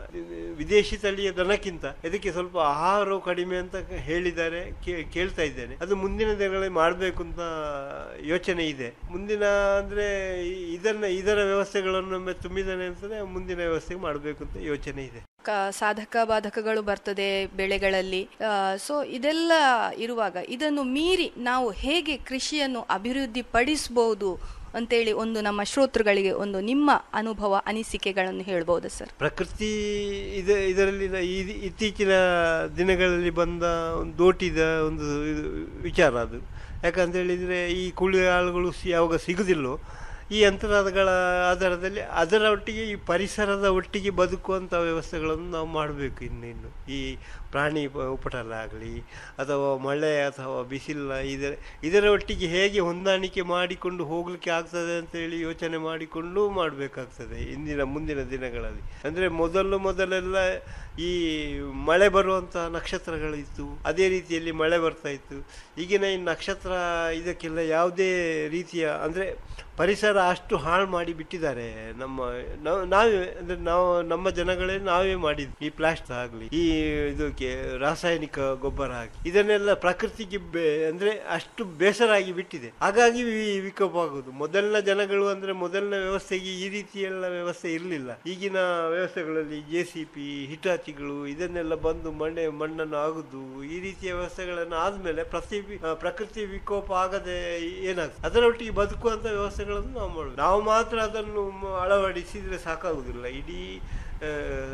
ವಿದೇಶಿ ತಳಿಯ ದನಕ್ಕಿಂತ ಇದಕ್ಕೆ ಸ್ವಲ್ಪ ಆಹಾರವು ಕಡಿಮೆ ಅಂತ ಹೇಳಿದ್ದಾರೆ ಕೇ- ಕೇಳ್ತಾ ಇದ್ದೇನೆ ಅದು ಮುಂದಿನ ದಿನಗಳಲ್ಲಿ ಮಾಡಬೇಕು ಅಂತ ಯೋಚನೆ ಇದೆ ಮುಂದಿನ ಅಂದ್ರೆ ಈ- ಇದನ್ನ ಇದರ ವ್ಯವಸ್ಥೆಗಳನ್ನು ಒಮ್ಮೆ ತುಂಬಿದ್ದಾನೆ ಅಂತಂದ್ರೆ ಮುಂದಿನ ವ್ಯವಸ್ಥೆ ಮಾಡಬೇಕು ಅಂತ ಯೋಚನೆ ಇದೆ ಕ- ಸಾಧಕ ಬಾಧಕಗಳು ಬರ್ತದೆ ಬೆಳೆಗಳಲ್ಲಿ ಸೊ ಇದೆಲ್ಲ ಇರುವಾಗ ಇದನ್ನು ಮೀರಿ ನಾವು ಹೇಗೆ ಕೃಷಿಯನ್ನು ಅಭಿವೃದ್ಧಿ ಪಡಿಸಬಹುದು ಅಂತೇಳಿ ಒಂದು ನಮ್ಮ ಶ್ರೋತೃಗಳಿಗೆ ಒಂದು ನಿಮ್ಮ ಅನುಭವ ಅನಿಸಿಕೆಗಳನ್ನು ಹೇಳ್ಬೋದು ಸರ್ ಪ್ರಕೃತಿ ಇದ ಇದರಲ್ಲಿ ನ- ಈ- ಇತ್ತೀಚಿನ ದಿನಗಳಲ್ಲಿ ಬಂದ ಒಂದು ದೋಟಿದ ಒಂದು ಇದು ವಿಚಾರ ಅದು ಯಾಕಂತ ಹೇಳಿದ್ರೆ ಈ ಕೂಲಿ ಆಳುಗಳು ಸಿ- ಯಾವಾಗ ಸಿಗುದಿಲ್ಲೋ ಈ ಯಂತ್ರಗಳ ಆಧಾರದಲ್ಲಿ ಅದರ ಒಟ್ಟಿಗೆ ಈ ಪರಿಸರದ ಒಟ್ಟಿಗೆ ಬದುಕುವಂಥ ವ್ಯವಸ್ಥೆಗಳನ್ನು ನಾವು ಮಾಡಬೇಕು ಇನ್ನು ಇನ್ನು ಈ ಪ್ರಾಣಿ ಪ- ಉಪಟಳ ಆಗಲಿ ಅಥವಾ ಮಳೆ ಅಥವಾ ಬಿಸಿಲ ಇದರ ಇದರ ಒಟ್ಟಿಗೆ ಹೇಗೆ ಹೊಂದಾಣಿಕೆ ಮಾಡಿಕೊಂಡು ಹೋಗ್ಲಿಕ್ಕೆ ಆಗ್ತದೆ ಅಂತೇಳಿ ಯೋಚನೆ ಮಾಡಿಕೊಂಡು ಮಾಡಬೇಕಾಗ್ತದೆ ಇಂದಿನ ಮುಂದಿನ ದಿನಗಳಲ್ಲಿ ಅಂದರೆ ಮೊದಲು ಮೊದಲೆಲ್ಲ ಈ ಮಳೆ ಬರುವಂಥ ನಕ್ಷತ್ರಗಳಿತ್ತು ಅದೇ ರೀತಿಯಲ್ಲಿ ಮಳೆ ಬರ್ತಾ ಇತ್ತು ಈಗಿನ ಈ ನಕ್ಷತ್ರ ಇದಕ್ಕೆಲ್ಲ ಯಾವುದೇ ರೀತಿಯ ಅಂದರೆ ಪರಿಸರ ಅಷ್ಟು ಹಾಳು ಮಾಡಿ ಬಿಟ್ಟಿದ್ದಾರೆ ನಮ್ಮ ನಾವು ನಾವೇ ಅಂದ್ರೆ ನಾವು ನಮ್ಮ ಜನಗಳೇ ನಾವೇ ಮಾಡಿದ್ವಿ ಈ ಪ್ಲಾಸ್ಟಿಕ್ ಆಗಲಿ ಈ ಇದಕ್ಕೆ ರಾಸಾಯನಿಕ ಗೊಬ್ಬರ ಆಗಲಿ ಇದನ್ನೆಲ್ಲ ಪ್ರಕೃತಿಗೆ ಬೆ- ಅಂದ್ರೆ ಅಷ್ಟು ಬೇಸರ ಆಗಿ ಬಿಟ್ಟಿದೆ ಹಾಗಾಗಿ ವಿ- ವಿಕೋಪ ಆಗುದು ಮೊದಲಿನ ಜನಗಳು ಅಂದ್ರೆ ಮೊದಲಿನ ವ್ಯವಸ್ಥೆಗೆ ಈ ರೀತಿ ಎಲ್ಲ ವ್ಯವಸ್ಥೆ ಇರಲಿಲ್ಲ ಈಗಿನ ವ್ಯವಸ್ಥೆಗಳಲ್ಲಿ ಜೆ ಸಿ ಪಿ ಹಿಟಾಚಿಗಳು ಇದನ್ನೆಲ್ಲ ಬಂದು ಮಣ್ಣೆ ಮಣ್ಣನ್ನು ಆಗುದು ಈ ರೀತಿಯ ವ್ಯವಸ್ಥೆಗಳನ್ನು ಆದ್ಮೇಲೆ ಪ್ರತಿ ಆ, ಪ್ರಕೃತಿ ವಿಕೋಪ ಆಗದೆ ಏನಾಗ್ತದೆ ಅದರೊಟ್ಟಿಗೆ ಬದುಕುವಂತ ವ್ಯವಸ್ಥೆಗಳನ್ನು ನಾವು ಮಾಡಬೇಕು ನಾವು ಮಾತ್ರ ಅದನ್ನು ಮ- ಅಳವಡಿಸಿದ್ರೆ ಸಾಕಾಗುದಿಲ್ಲ ಇಡೀ ಆ,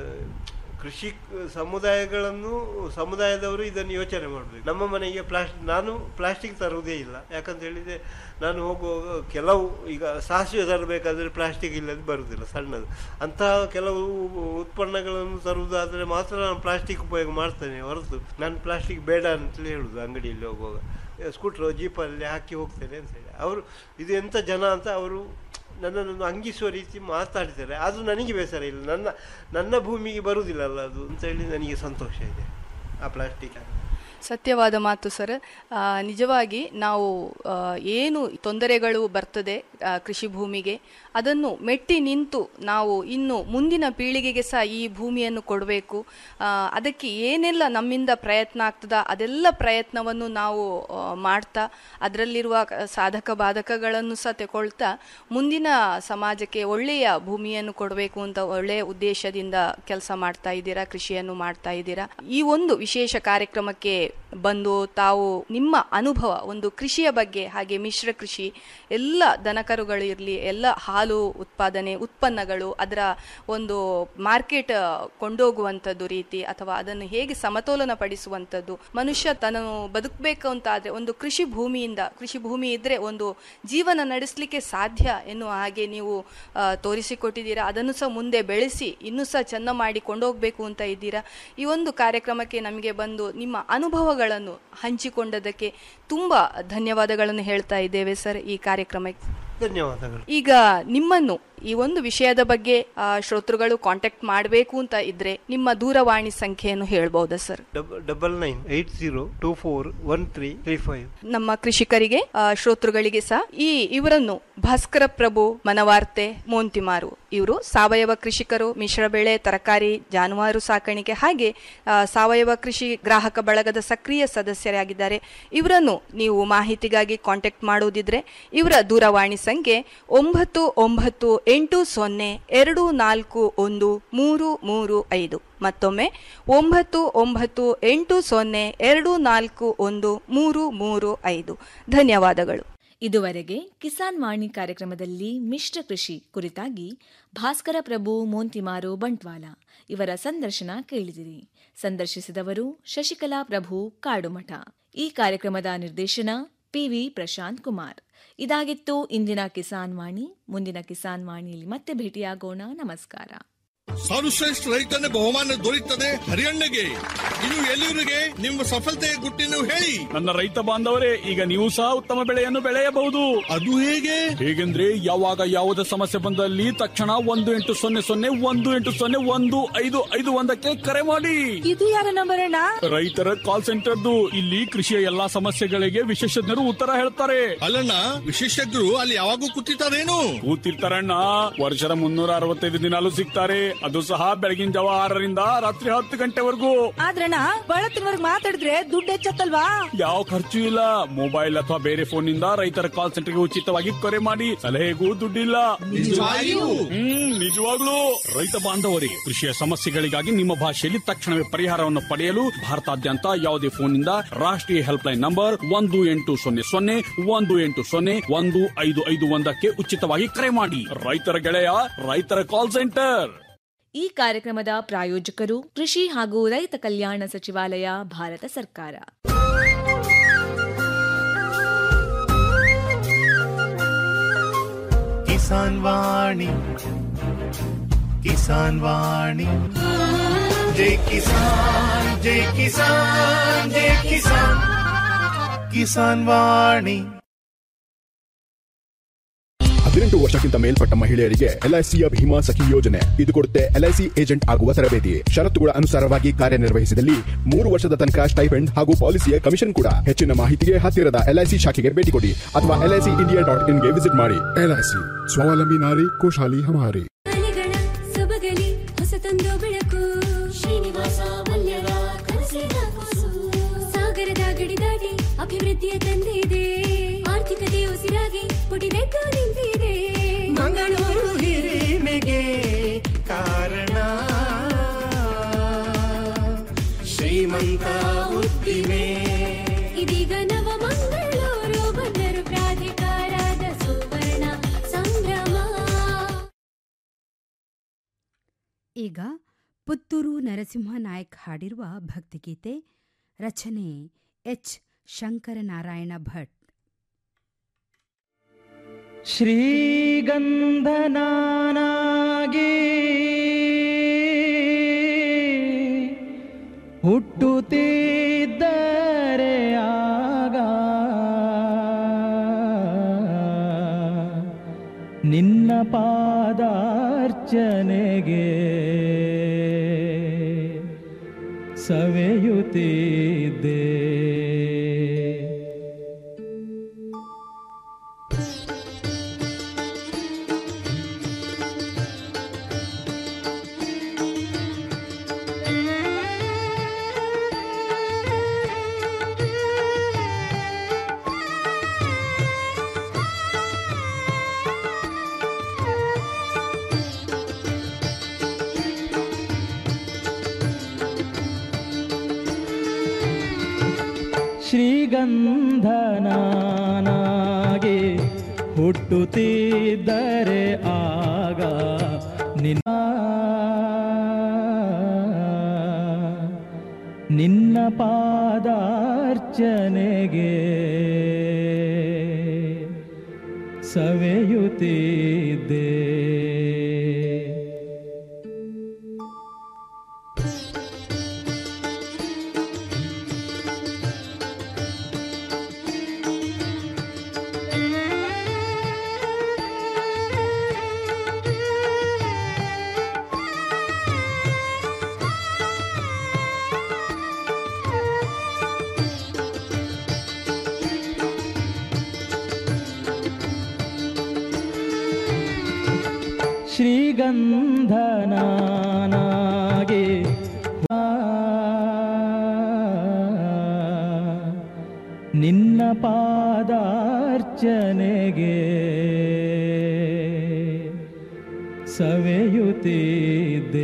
ಕೃಷಿ ಸಮುದಾಯಗಳನ್ನು ಸಮುದಾಯದವರು ಇದನ್ನು ಯೋಚನೆ ಮಾಡಬೇಕು ನಮ್ಮ ಮನೆಗೆ ಪ್ಲಾಸ್ಟಿಕ್ ನಾನು ಪ್ಲಾಸ್ಟಿಕ್ ತರುವುದೇ ಇಲ್ಲ ಯಾಕಂತ ಹೇಳಿದ್ರೆ ನಾನು ಹೋಗುವಾಗ ಕೆಲವು ಈಗ ಸಾಸಿವೆ ತರಬೇಕಾದ್ರೆ ಪ್ಲಾಸ್ಟಿಕ್ ಇಲ್ಲದೆ ಬರುವುದಿಲ್ಲ ಸಣ್ಣದು ಅಂತಹ ಕೆಲವು ಉತ್ಪನ್ನಗಳನ್ನು ತರುವುದಾದರೆ ಮಾತ್ರ ನಾನು ಪ್ಲಾಸ್ಟಿಕ್ ಉಪಯೋಗ ಮಾಡ್ತೇನೆ ಹೊರತು ನಾನು ಪ್ಲಾಸ್ಟಿಕ್ ಬೇಡ ಅಂತಲೇ ಹೇಳುದು ಅಂಗಡಿಯಲ್ಲಿ ಹೋಗುವಾಗ ಸ್ಕೂಟ್ರ್ ಜೀಪಲ್ಲಿ ಹಾಕಿ ಹೋಗ್ತೇನೆ ಅಂತ ಹೇಳಿ ಅವರು ಇದು ಎಂಥ ಜನ ಅಂತ ಅವರು ನನ್ನನ್ನು ಅಂಗಿಸುವ ರೀತಿ ಮಾತಾಡ್ತಾರೆ ಅದು ನನಗೆ ಬೇಸರ ಇಲ್ಲ ನನ್ನ ನನ್ನ ಭೂಮಿಗೆ ಬರುವುದಿಲ್ಲಲ್ಲ ಅದು ಅಂತ ಹೇಳಿ ನನಗೆ ಸಂತೋಷ ಇದೆ ಆ ಪ್ಲಾಸ್ಟಿಕ್ ಸತ್ಯವಾದ ಮಾತು ಸರ್ ಆ, ನಿಜವಾಗಿ ನಾವು ಆ, ಏನು ತೊಂದರೆಗಳು ಬರ್ತದೆ ಆ, ಕೃಷಿ ಭೂಮಿಗೆ ಅದನ್ನು ಮೆಟ್ಟಿ ನಿಂತು ನಾವು ಇನ್ನು ಮುಂದಿನ ಪೀಳಿಗೆಗೆ ಸಹ ಈ ಭೂಮಿಯನ್ನು ಕೊಡಬೇಕು ಅದಕ್ಕೆ ಏನೆಲ್ಲ ನಮ್ಮಿಂದ ಪ್ರಯತ್ನ ಆಗ್ತದ ಅದೆಲ್ಲ ಪ್ರಯತ್ನವನ್ನು ನಾವು ಆ, ಮಾಡ್ತಾ ಅದರಲ್ಲಿರುವ ಕ- ಸಾಧಕ ಬಾಧಕಗಳನ್ನು ಸಹ ತಗೊಳ್ತಾ ಮುಂದಿನ ಸಮಾಜಕ್ಕೆ ಒಳ್ಳೆಯ ಭೂಮಿಯನ್ನು ಕೊಡಬೇಕು ಅಂತ ಒಳ್ಳೆಯ ಉದ್ದೇಶದಿಂದ ಕೆಲಸ ಮಾಡ್ತಾ ಇದ್ದೀರಾ ಕೃಷಿಯನ್ನು ಮಾಡ್ತಾ ಇದ್ದೀರಾ ಈ ಒಂದು ವಿಶೇಷ ಕಾರ್ಯಕ್ರಮಕ್ಕೆ ಬಂದು ತಾವು ನಿಮ್ಮ ಅನುಭವ ಒಂದು ಕೃಷಿಯ ಬಗ್ಗೆ ಹಾಗೆ ಮಿಶ್ರ ಕೃಷಿ ಎಲ್ಲ ದನಕರುಗಳು ಇರಲಿ ಎಲ್ಲ ಹಾಲು ಉತ್ಪಾದನೆ ಉತ್ಪನ್ನಗಳು ಅದರ ಒಂದು ಮಾರ್ಕೆಟ್ ಕೊಂಡೋಗುವಂಥದ್ದು ರೀತಿ ಅಥವಾ ಅದನ್ನು ಹೇಗೆ ಸಮತೋಲನ ಪಡಿಸುವಂಥದ್ದು ಮನುಷ್ಯ ತನ್ನ ಬದುಕಬೇಕು ಅಂತ ಆದ್ರೆ ಒಂದು ಕೃಷಿ ಭೂಮಿಯಿಂದ ಕೃಷಿ ಭೂಮಿ ಇದ್ರೆ ಒಂದು ಜೀವನ ನಡೆಸಲಿಕ್ಕೆ ಸಾಧ್ಯ ಎನ್ನುವ ಹಾಗೆ ನೀವು ಆ, ತೋರಿಸಿಕೊಟ್ಟಿದ್ದೀರಾ ಅದನ್ನು ಸಹ ಮುಂದೆ ಬೆಳೆಸಿ ಇನ್ನೂ ಸಹ ಚೆನ್ನ ಮಾಡಿ ಕೊಂಡೋಗ್ಬೇಕು ಅಂತ ಇದ್ದೀರಾ ಈ ಒಂದು ಕಾರ್ಯಕ್ರಮಕ್ಕೆ ನಮಗೆ ಬಂದು ನಿಮ್ಮ ಅನುಭವಗಳನ್ನು ಹಂಚಿಕೊಂಡದಕ್ಕೆ ತುಂಬಾ ಧನ್ಯವಾದಗಳನ್ನು ಹೇಳ್ತಾ ಇದ್ದೇವೆ ಸರ್ ಈ ಕಾರ್ಯಕ್ರಮಕ್ಕೆ ಧನ್ಯವಾದಗಳು ಈಗ ನಿಮ್ಮನ್ನು ಈ ಒಂದು ವಿಷಯದ ಬಗ್ಗೆ ಆ, ಶ್ರೋತೃಗಳು ಕಾಂಟ್ಯಾಕ್ಟ್ ಮಾಡಬೇಕು ಅಂತ ಇದ್ರೆ ನಿಮ್ಮ ದೂರವಾಣಿ ಸಂಖ್ಯೆಯನ್ನು ಹೇಳ್ಬಹುದಾ sir double nine eight zero two four one three three five ನಮ್ಮ ಕೃಷಿಕರಿಗೆ ಆ, ಶ್ರೋತೃಗಳಿಗೆ ಸಹ ಈ ಇವರನ್ನು ಭಾಸ್ಕರ ಪ್ರಭು ಮನವಾರ್ತೆ ಮೋಂತಿಮಾರು ಇವರು ಸಾವಯವ ಕೃಷಿಕರು ಮಿಶ್ರ ಬೆಳೆ ತರಕಾರಿ ಜಾನುವಾರು ಸಾಕಾಣಿಕೆ ಹಾಗೆ ಆ, ಸಾವಯವ ಕೃಷಿ ಗ್ರಾಹಕ ಬಳಗದ ಸಕ್ರಿಯ ಸದಸ್ಯರಾಗಿದ್ದಾರೆ ಇವರನ್ನು ನೀವು ಮಾಹಿತಿಗಾಗಿ ಕಾಂಟ್ಯಾಕ್ಟ್ ಮಾಡುವುದಿದ್ರೆ ಇವರ ದೂರವಾಣಿ ಸಂಖ್ಯೆ ಒಂಬತ್ತು ಒಂಬತ್ತು ಎಂಟು ಸೊನ್ನೆ ಎರಡು ನಾಲ್ಕು ಒಂದು ಮೂರು ಮೂರು ಐದು ಮತ್ತೊಮ್ಮೆ ಒಂಬತ್ತು ಒಂಬತ್ತು ಎಂಟು ಸೊನ್ನೆ ಎರಡು ನಾಲ್ಕು ಒಂದು ಮೂರು ಮೂರು ಐದು ಧನ್ಯವಾದಗಳು ಇದುವರೆಗೆ ಕಿಸಾನ್ ವಾಣಿ ಕಾರ್ಯಕ್ರಮದಲ್ಲಿ ಮಿಶ್ರ ಕೃಷಿ ಕುರಿತಾಗಿ ಭಾಸ್ಕರ ಪ್ರಭು ಮೋಂತಿಮಾರು ಬಂಟ್ವಾಳ ಇವರ ಸಂದರ್ಶನ ಕೇಳಿದಿರಿ ಸಂದರ್ಶಿಸಿದವರು ಶಶಿಕಲಾ ಪ್ರಭು ಕಾಡುಮಠ ಈ ಕಾರ್ಯಕ್ರಮದ ನಿರ್ದೇಶನ ಪಿವಿ ಪ್ರಶಾಂತ್ ಕುಮಾರ್ ಇದಾಗಿತ್ತು ಇಂದಿನ ಕಿಸಾನ್ ವಾಣಿ ಮುಂದಿನ ಕಿಸಾನ್ ವಾಣಿಯಲ್ಲಿ ಮತ್ತೆ ಭೇಟಿಯಾಗೋಣ ನಮಸ್ಕಾರ ಸರ್ವಶ್ರೇಷ್ಠ ರೈತನ ಬಹುಮಾನ ದೊರೆಯುತ್ತದೆ ಹರಿಯಣ್ಣಗೆ ಇನ್ನು ಎಲ್ಲಿವರಿಗೆ ನಿಮ್ಮ ಸಫಲತೆಯ ಗುಟ್ಟಿನ ಹೇಳಿ ನನ್ನ ರೈತ ಬಾಂಧವರೇ ಈಗ ನೀವು ಸಹ ಉತ್ತಮ ಬೆಳೆಯನ್ನು ಬೆಳೆಯಬಹುದು ಅದು ಹೇಗೆ ಹೇಗೆಂದ್ರೆ ಯಾವಾಗ ಯಾವುದೇ ಸಮಸ್ಯೆ ಬಂದಲ್ಲಿ ತಕ್ಷಣ ಒಂದು ಎಂಟು ಸೊನ್ನೆ ಸೊನ್ನೆ ಒಂದು ಎಂಟು ಸೊನ್ನೆ ಒಂದು ಐದು ಐದು ಒಂದಕ್ಕೆ ಕರೆ ಮಾಡಿ ಇದು ಯಾರ ನಂಬರ್ ಅಣ್ಣ ರೈತರ ಕಾಲ್ ಸೆಂಟರ್ದು ಇಲ್ಲಿ ಕೃಷಿಯ ಎಲ್ಲಾ ಸಮಸ್ಯೆಗಳಿಗೆ ವಿಶೇಷಜ್ಞರು ಉತ್ತರ ಹೇಳ್ತಾರೆ ಅಲ್ಲಣ್ಣ ವಿಶೇಷಜ್ಞರು ಅಲ್ಲಿ ಯಾವಾಗೂ ಕೂತಿರ್ತಾರೇನು ಕೂತಿರ್ತಾರಣ್ಣ ವರ್ಷದ ಮುನ್ನೂರ ಅರವತ್ತೈದು ದಿನಾಲು ಸಿಗ್ತಾರೆ ಅದು ಸಹ ಬೆಳಗಿನ ಜಾವ ಆರರಿಂದ ರಾತ್ರಿ ಹತ್ತು ಗಂಟೆವರೆಗೂ ಆದ್ರಣ್ಣ ಬಳತ್ತಿನವರ್ಗ್ ಮಾತಾಡಿದ್ರೆ ದುಡ್ಡು ಹೆಚ್ಚತ್ತಲ್ವಾ ಯಾವ ಖರ್ಚು ಇಲ್ಲ ಮೊಬೈಲ್ ಅಥವಾ ಬೇರೆ ಫೋನ್ ನಿಂದ ರೈತರ ಕಾಲ್ ಸೆಂಟರ್ಗೆ ಉಚಿತವಾಗಿ ಕರೆ ಮಾಡಿ ಸಲಹೆಗೂ ದುಡ್ಡಿಲ್ಲ ನಿಜವಾಗಿಯೂ? ಹ್ಮ್ ನಿಜವಾಗ್ಲೂ ರೈತ ಬಾಂಧವರಿಗೆ ಕೃಷಿಯ ಸಮಸ್ಯೆಗಳಿಗಾಗಿ ನಿಮ್ಮ ಭಾಷೆಯಲ್ಲಿ ತಕ್ಷಣವೇ ಪರಿಹಾರವನ್ನು ಪಡೆಯಲು ಭಾರತಾದ್ಯಂತ ಯಾವುದೇ ಫೋನ್ ನಿಂದ ರಾಷ್ಟ್ರೀಯ ಹೆಲ್ಪ್ ಲೈನ್ ನಂಬರ್ ಒಂದು ಎಂಟು ಸೊನ್ನೆ ಸೊನ್ನೆ ಒಂದು ಎಂಟು ಸೊನ್ನೆ ಒಂದು ಐದು ಐದು ಒಂದಕ್ಕೆ ಉಚಿತವಾಗಿ ಕರೆ ಮಾಡಿ ರೈತರ ಗೆಳೆಯ ರೈತರ ಕಾಲ್ ಸೆಂಟರ್ ಈ ಕಾರ್ಯಕ್ರಮದ ಪ್ರಾಯೋಜಕರು ಕೃಷಿ ಹಾಗೂ ರೈತ ಕಲ್ಯಾಣ ಸಚಿವಾಲಯ ಭಾರತ ಸರ್ಕಾರ ಕಿಸಾನ್ ವಾಣಿ ಕಿಸಾನ್ ವಾಣಿ ಜೈ ಕಿಸಾನ್ ಜೈ ಕಿಸಾನ್ ಜೈ ಕಿಸಾನ್ ಕಿಸಾನ್ ವಾಣಿ ಹದಿನೆಂಟು ಹದಿನೆಂಟು ವರ್ಷಕ್ಕಿಂತ ಮೇಲ್ಪಟ್ಟ ಮಹಿಳೆಯರಿಗೆ ಎಲ್ಐಸಿಯ ಭೀಮಾ ಸಖಿ ಯೋಜನೆ ಇದು ಕೊಡುತ್ತೆ ಎಲ್ಐಸಿ ಏಜೆಂಟ್ ಆಗುವ ತರಬೇತಿ ಷರತ್ತುಗಳ ಅನುಸಾರವಾಗಿ ಕಾರ್ಯನಿರ್ವಹಿಸಿದಲ್ಲಿ ಮೂರು ವರ್ಷದ ತನಕ ಸ್ಟೈಫೆಂಡ್ ಹಾಗೂ ಪಾಲಿಸಿಯ ಕಮಿಷನ್ ಕೂಡ ಹೆಚ್ಚಿನ ಮಾಹಿತಿಗೆ ಹತ್ತಿರದ ಎಲ್ಐಸಿ ಶಾಖೆಗೆ ಭೇಟಿ ಕೊಡಿ ಅಥವಾ ಎಲ್ಐಸಿ ಇಂಡಿಯಾ ಡಾಟ್ ಇನ್ಗೆ ವಿಸಿಟ್ ಮಾಡಿ ಎಲ್ಐಸಿ ಸ್ವಾವಲಂಬಿ ನಾರಿ ಖುಷಾಲಿ ಹಮಾರಿ ಮನೆಗಳ ಸೊಬಗಲಿ ಹೊಸತೊಂದು ಬೆಳಕು ಶ್ರೀನಿವಾಸ ಮಲ್ಯರ ಕನಸಿನ ಕೂಸು ಸಾಗರದ ಗಡಿ ದಾಟಿ ಅಭಿವೃದ್ಧಿಯ ತಂದಿದೆ ಆರ್ಥಿಕತೆ ಉಸಿರಾಗಿ ಪುಟಿದೆದ್ದು ನಿಂತಿದೆ ಮಂಗಳೂರು ಹಿರಿಮೆಗೆ ಕಾರಣ ಶ್ರೀಮಂತ ಉದ್ದಿಮೆ ಇದೀಗ ನವ ಮಂಗಳೂರು ಬಂದರು ಪ್ರಾಧಿಕಾರದ ಸುವರ್ಣ ಸಂಭ್ರಮ ಈಗ ಪುತ್ತೂರು ನರಸಿಂಹ ನಾಯಕ್ ಹಾಡಿರುವ ಭಕ್ತಿಗೀತೆ ರಚನೆ ಎಚ್ ಶಂಕರನಾರಾಯಣ ಭಟ್ ಶ್ರೀಗಂಧನಾನಾಗಿ ಹುಟ್ಟುತ್ತಿದ್ದರೆ ಆಗ ನಿನ್ನ ಪಾದಾರ್ಚನೆಗೆ ಸವೆಯುತ್ತಿದ್ದೆ ಶ್ರೀಗಂಧನಾಗಿ ಹುಟ್ಟುತ್ತಿದ್ದರೆ ಆಗ ನಿನ್ನ ನಿನ್ನ ಪಾದಾರ್ಚನೆಗೆ ಸವೆಯುತ್ತಿದ್ದೆ ಶ್ರೀಗಂಧನಾಗಿ ನಿನ್ನ ಪಾದಾರ್ಚನೆಗೆ ಸವೆಯುತ್ತಿದ್ದೆ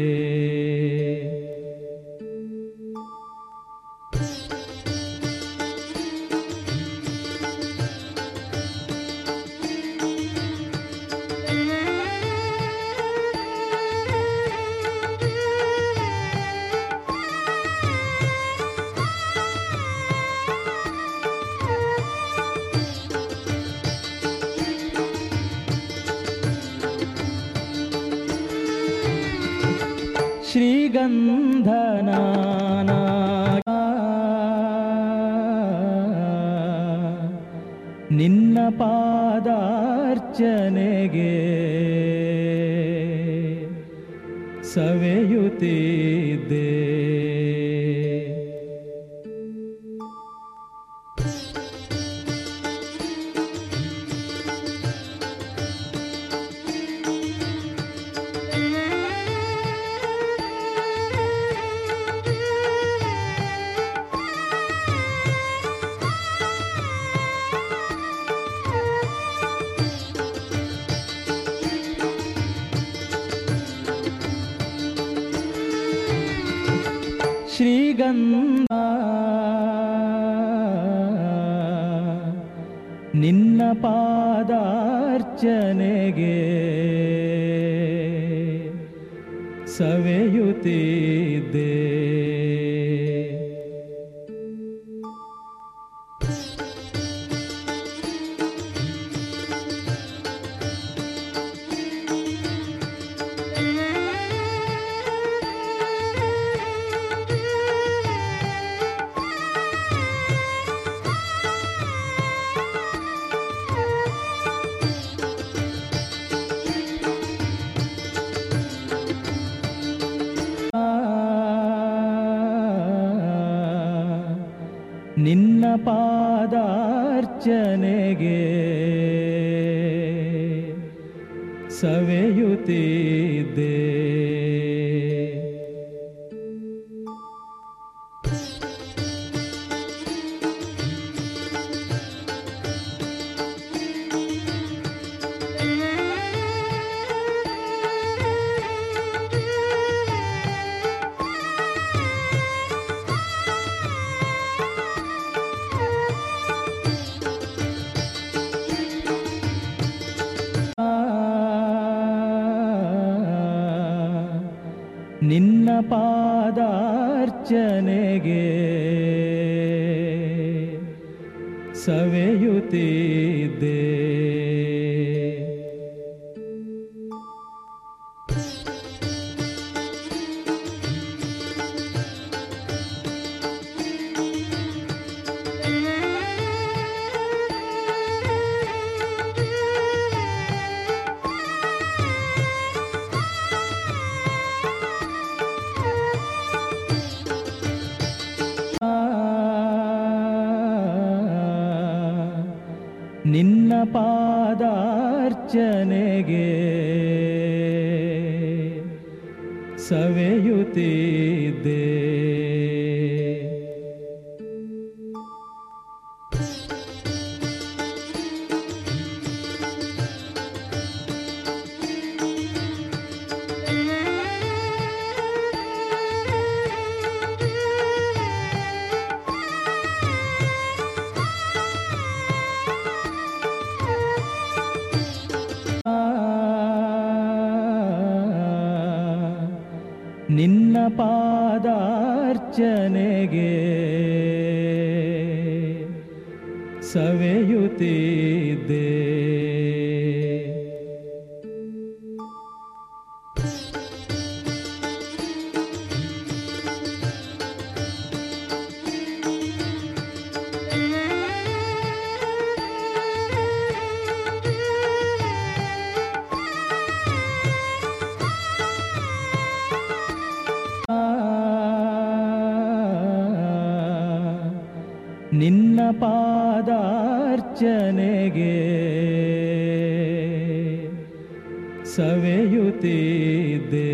ಶ್ರೀಗಂಧನಾನ ನಿನ್ನ ಪಾದಾರ್ಚನೆಗೆ ಸವೆಯುತ್ತಿದ್ದೆ ಶ್ರೀಗಂಧ ನಿನ್ನ ಪಾದಾರ್ಚನೆಗೆ ಸವೆಯುತ್ತಿದ್ದೆ ನಿನ್ನ ಪಾದಾರ್ಚನೆಗೆ ಸವೆಯುತ್ತಿದ್ದೆ ನಿನ್ನ ಪಾದಾರ್ಚನೆಗೆ ಸವೆಯುತ್ತಿದ್ದೆ ನಿನ್ನ ಪಾದಾರ್ಚನೆಗೆ ಸವೆಯುತ್ತಿದ್ದೆ ನಿನ್ನ ಪಾದಾರ್ಚನೆಗೆ ಸವೆಯುತ್ತಿದ್ದೆ ನಿನ್ನ ಪಾದಾರ್ಚನೆಗೆ ಸವೆಯುತ್ತಿದ್ದೆ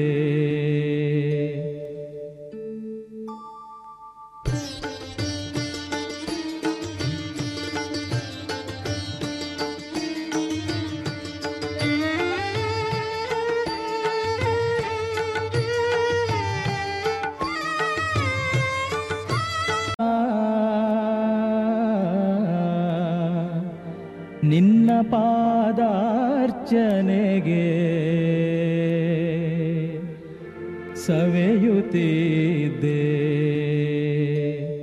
ನಿನ್ನ ಪಾದಾರ್ಚನೆಗೆ ಸವೆಯುತ್ತಿದ್ದೆ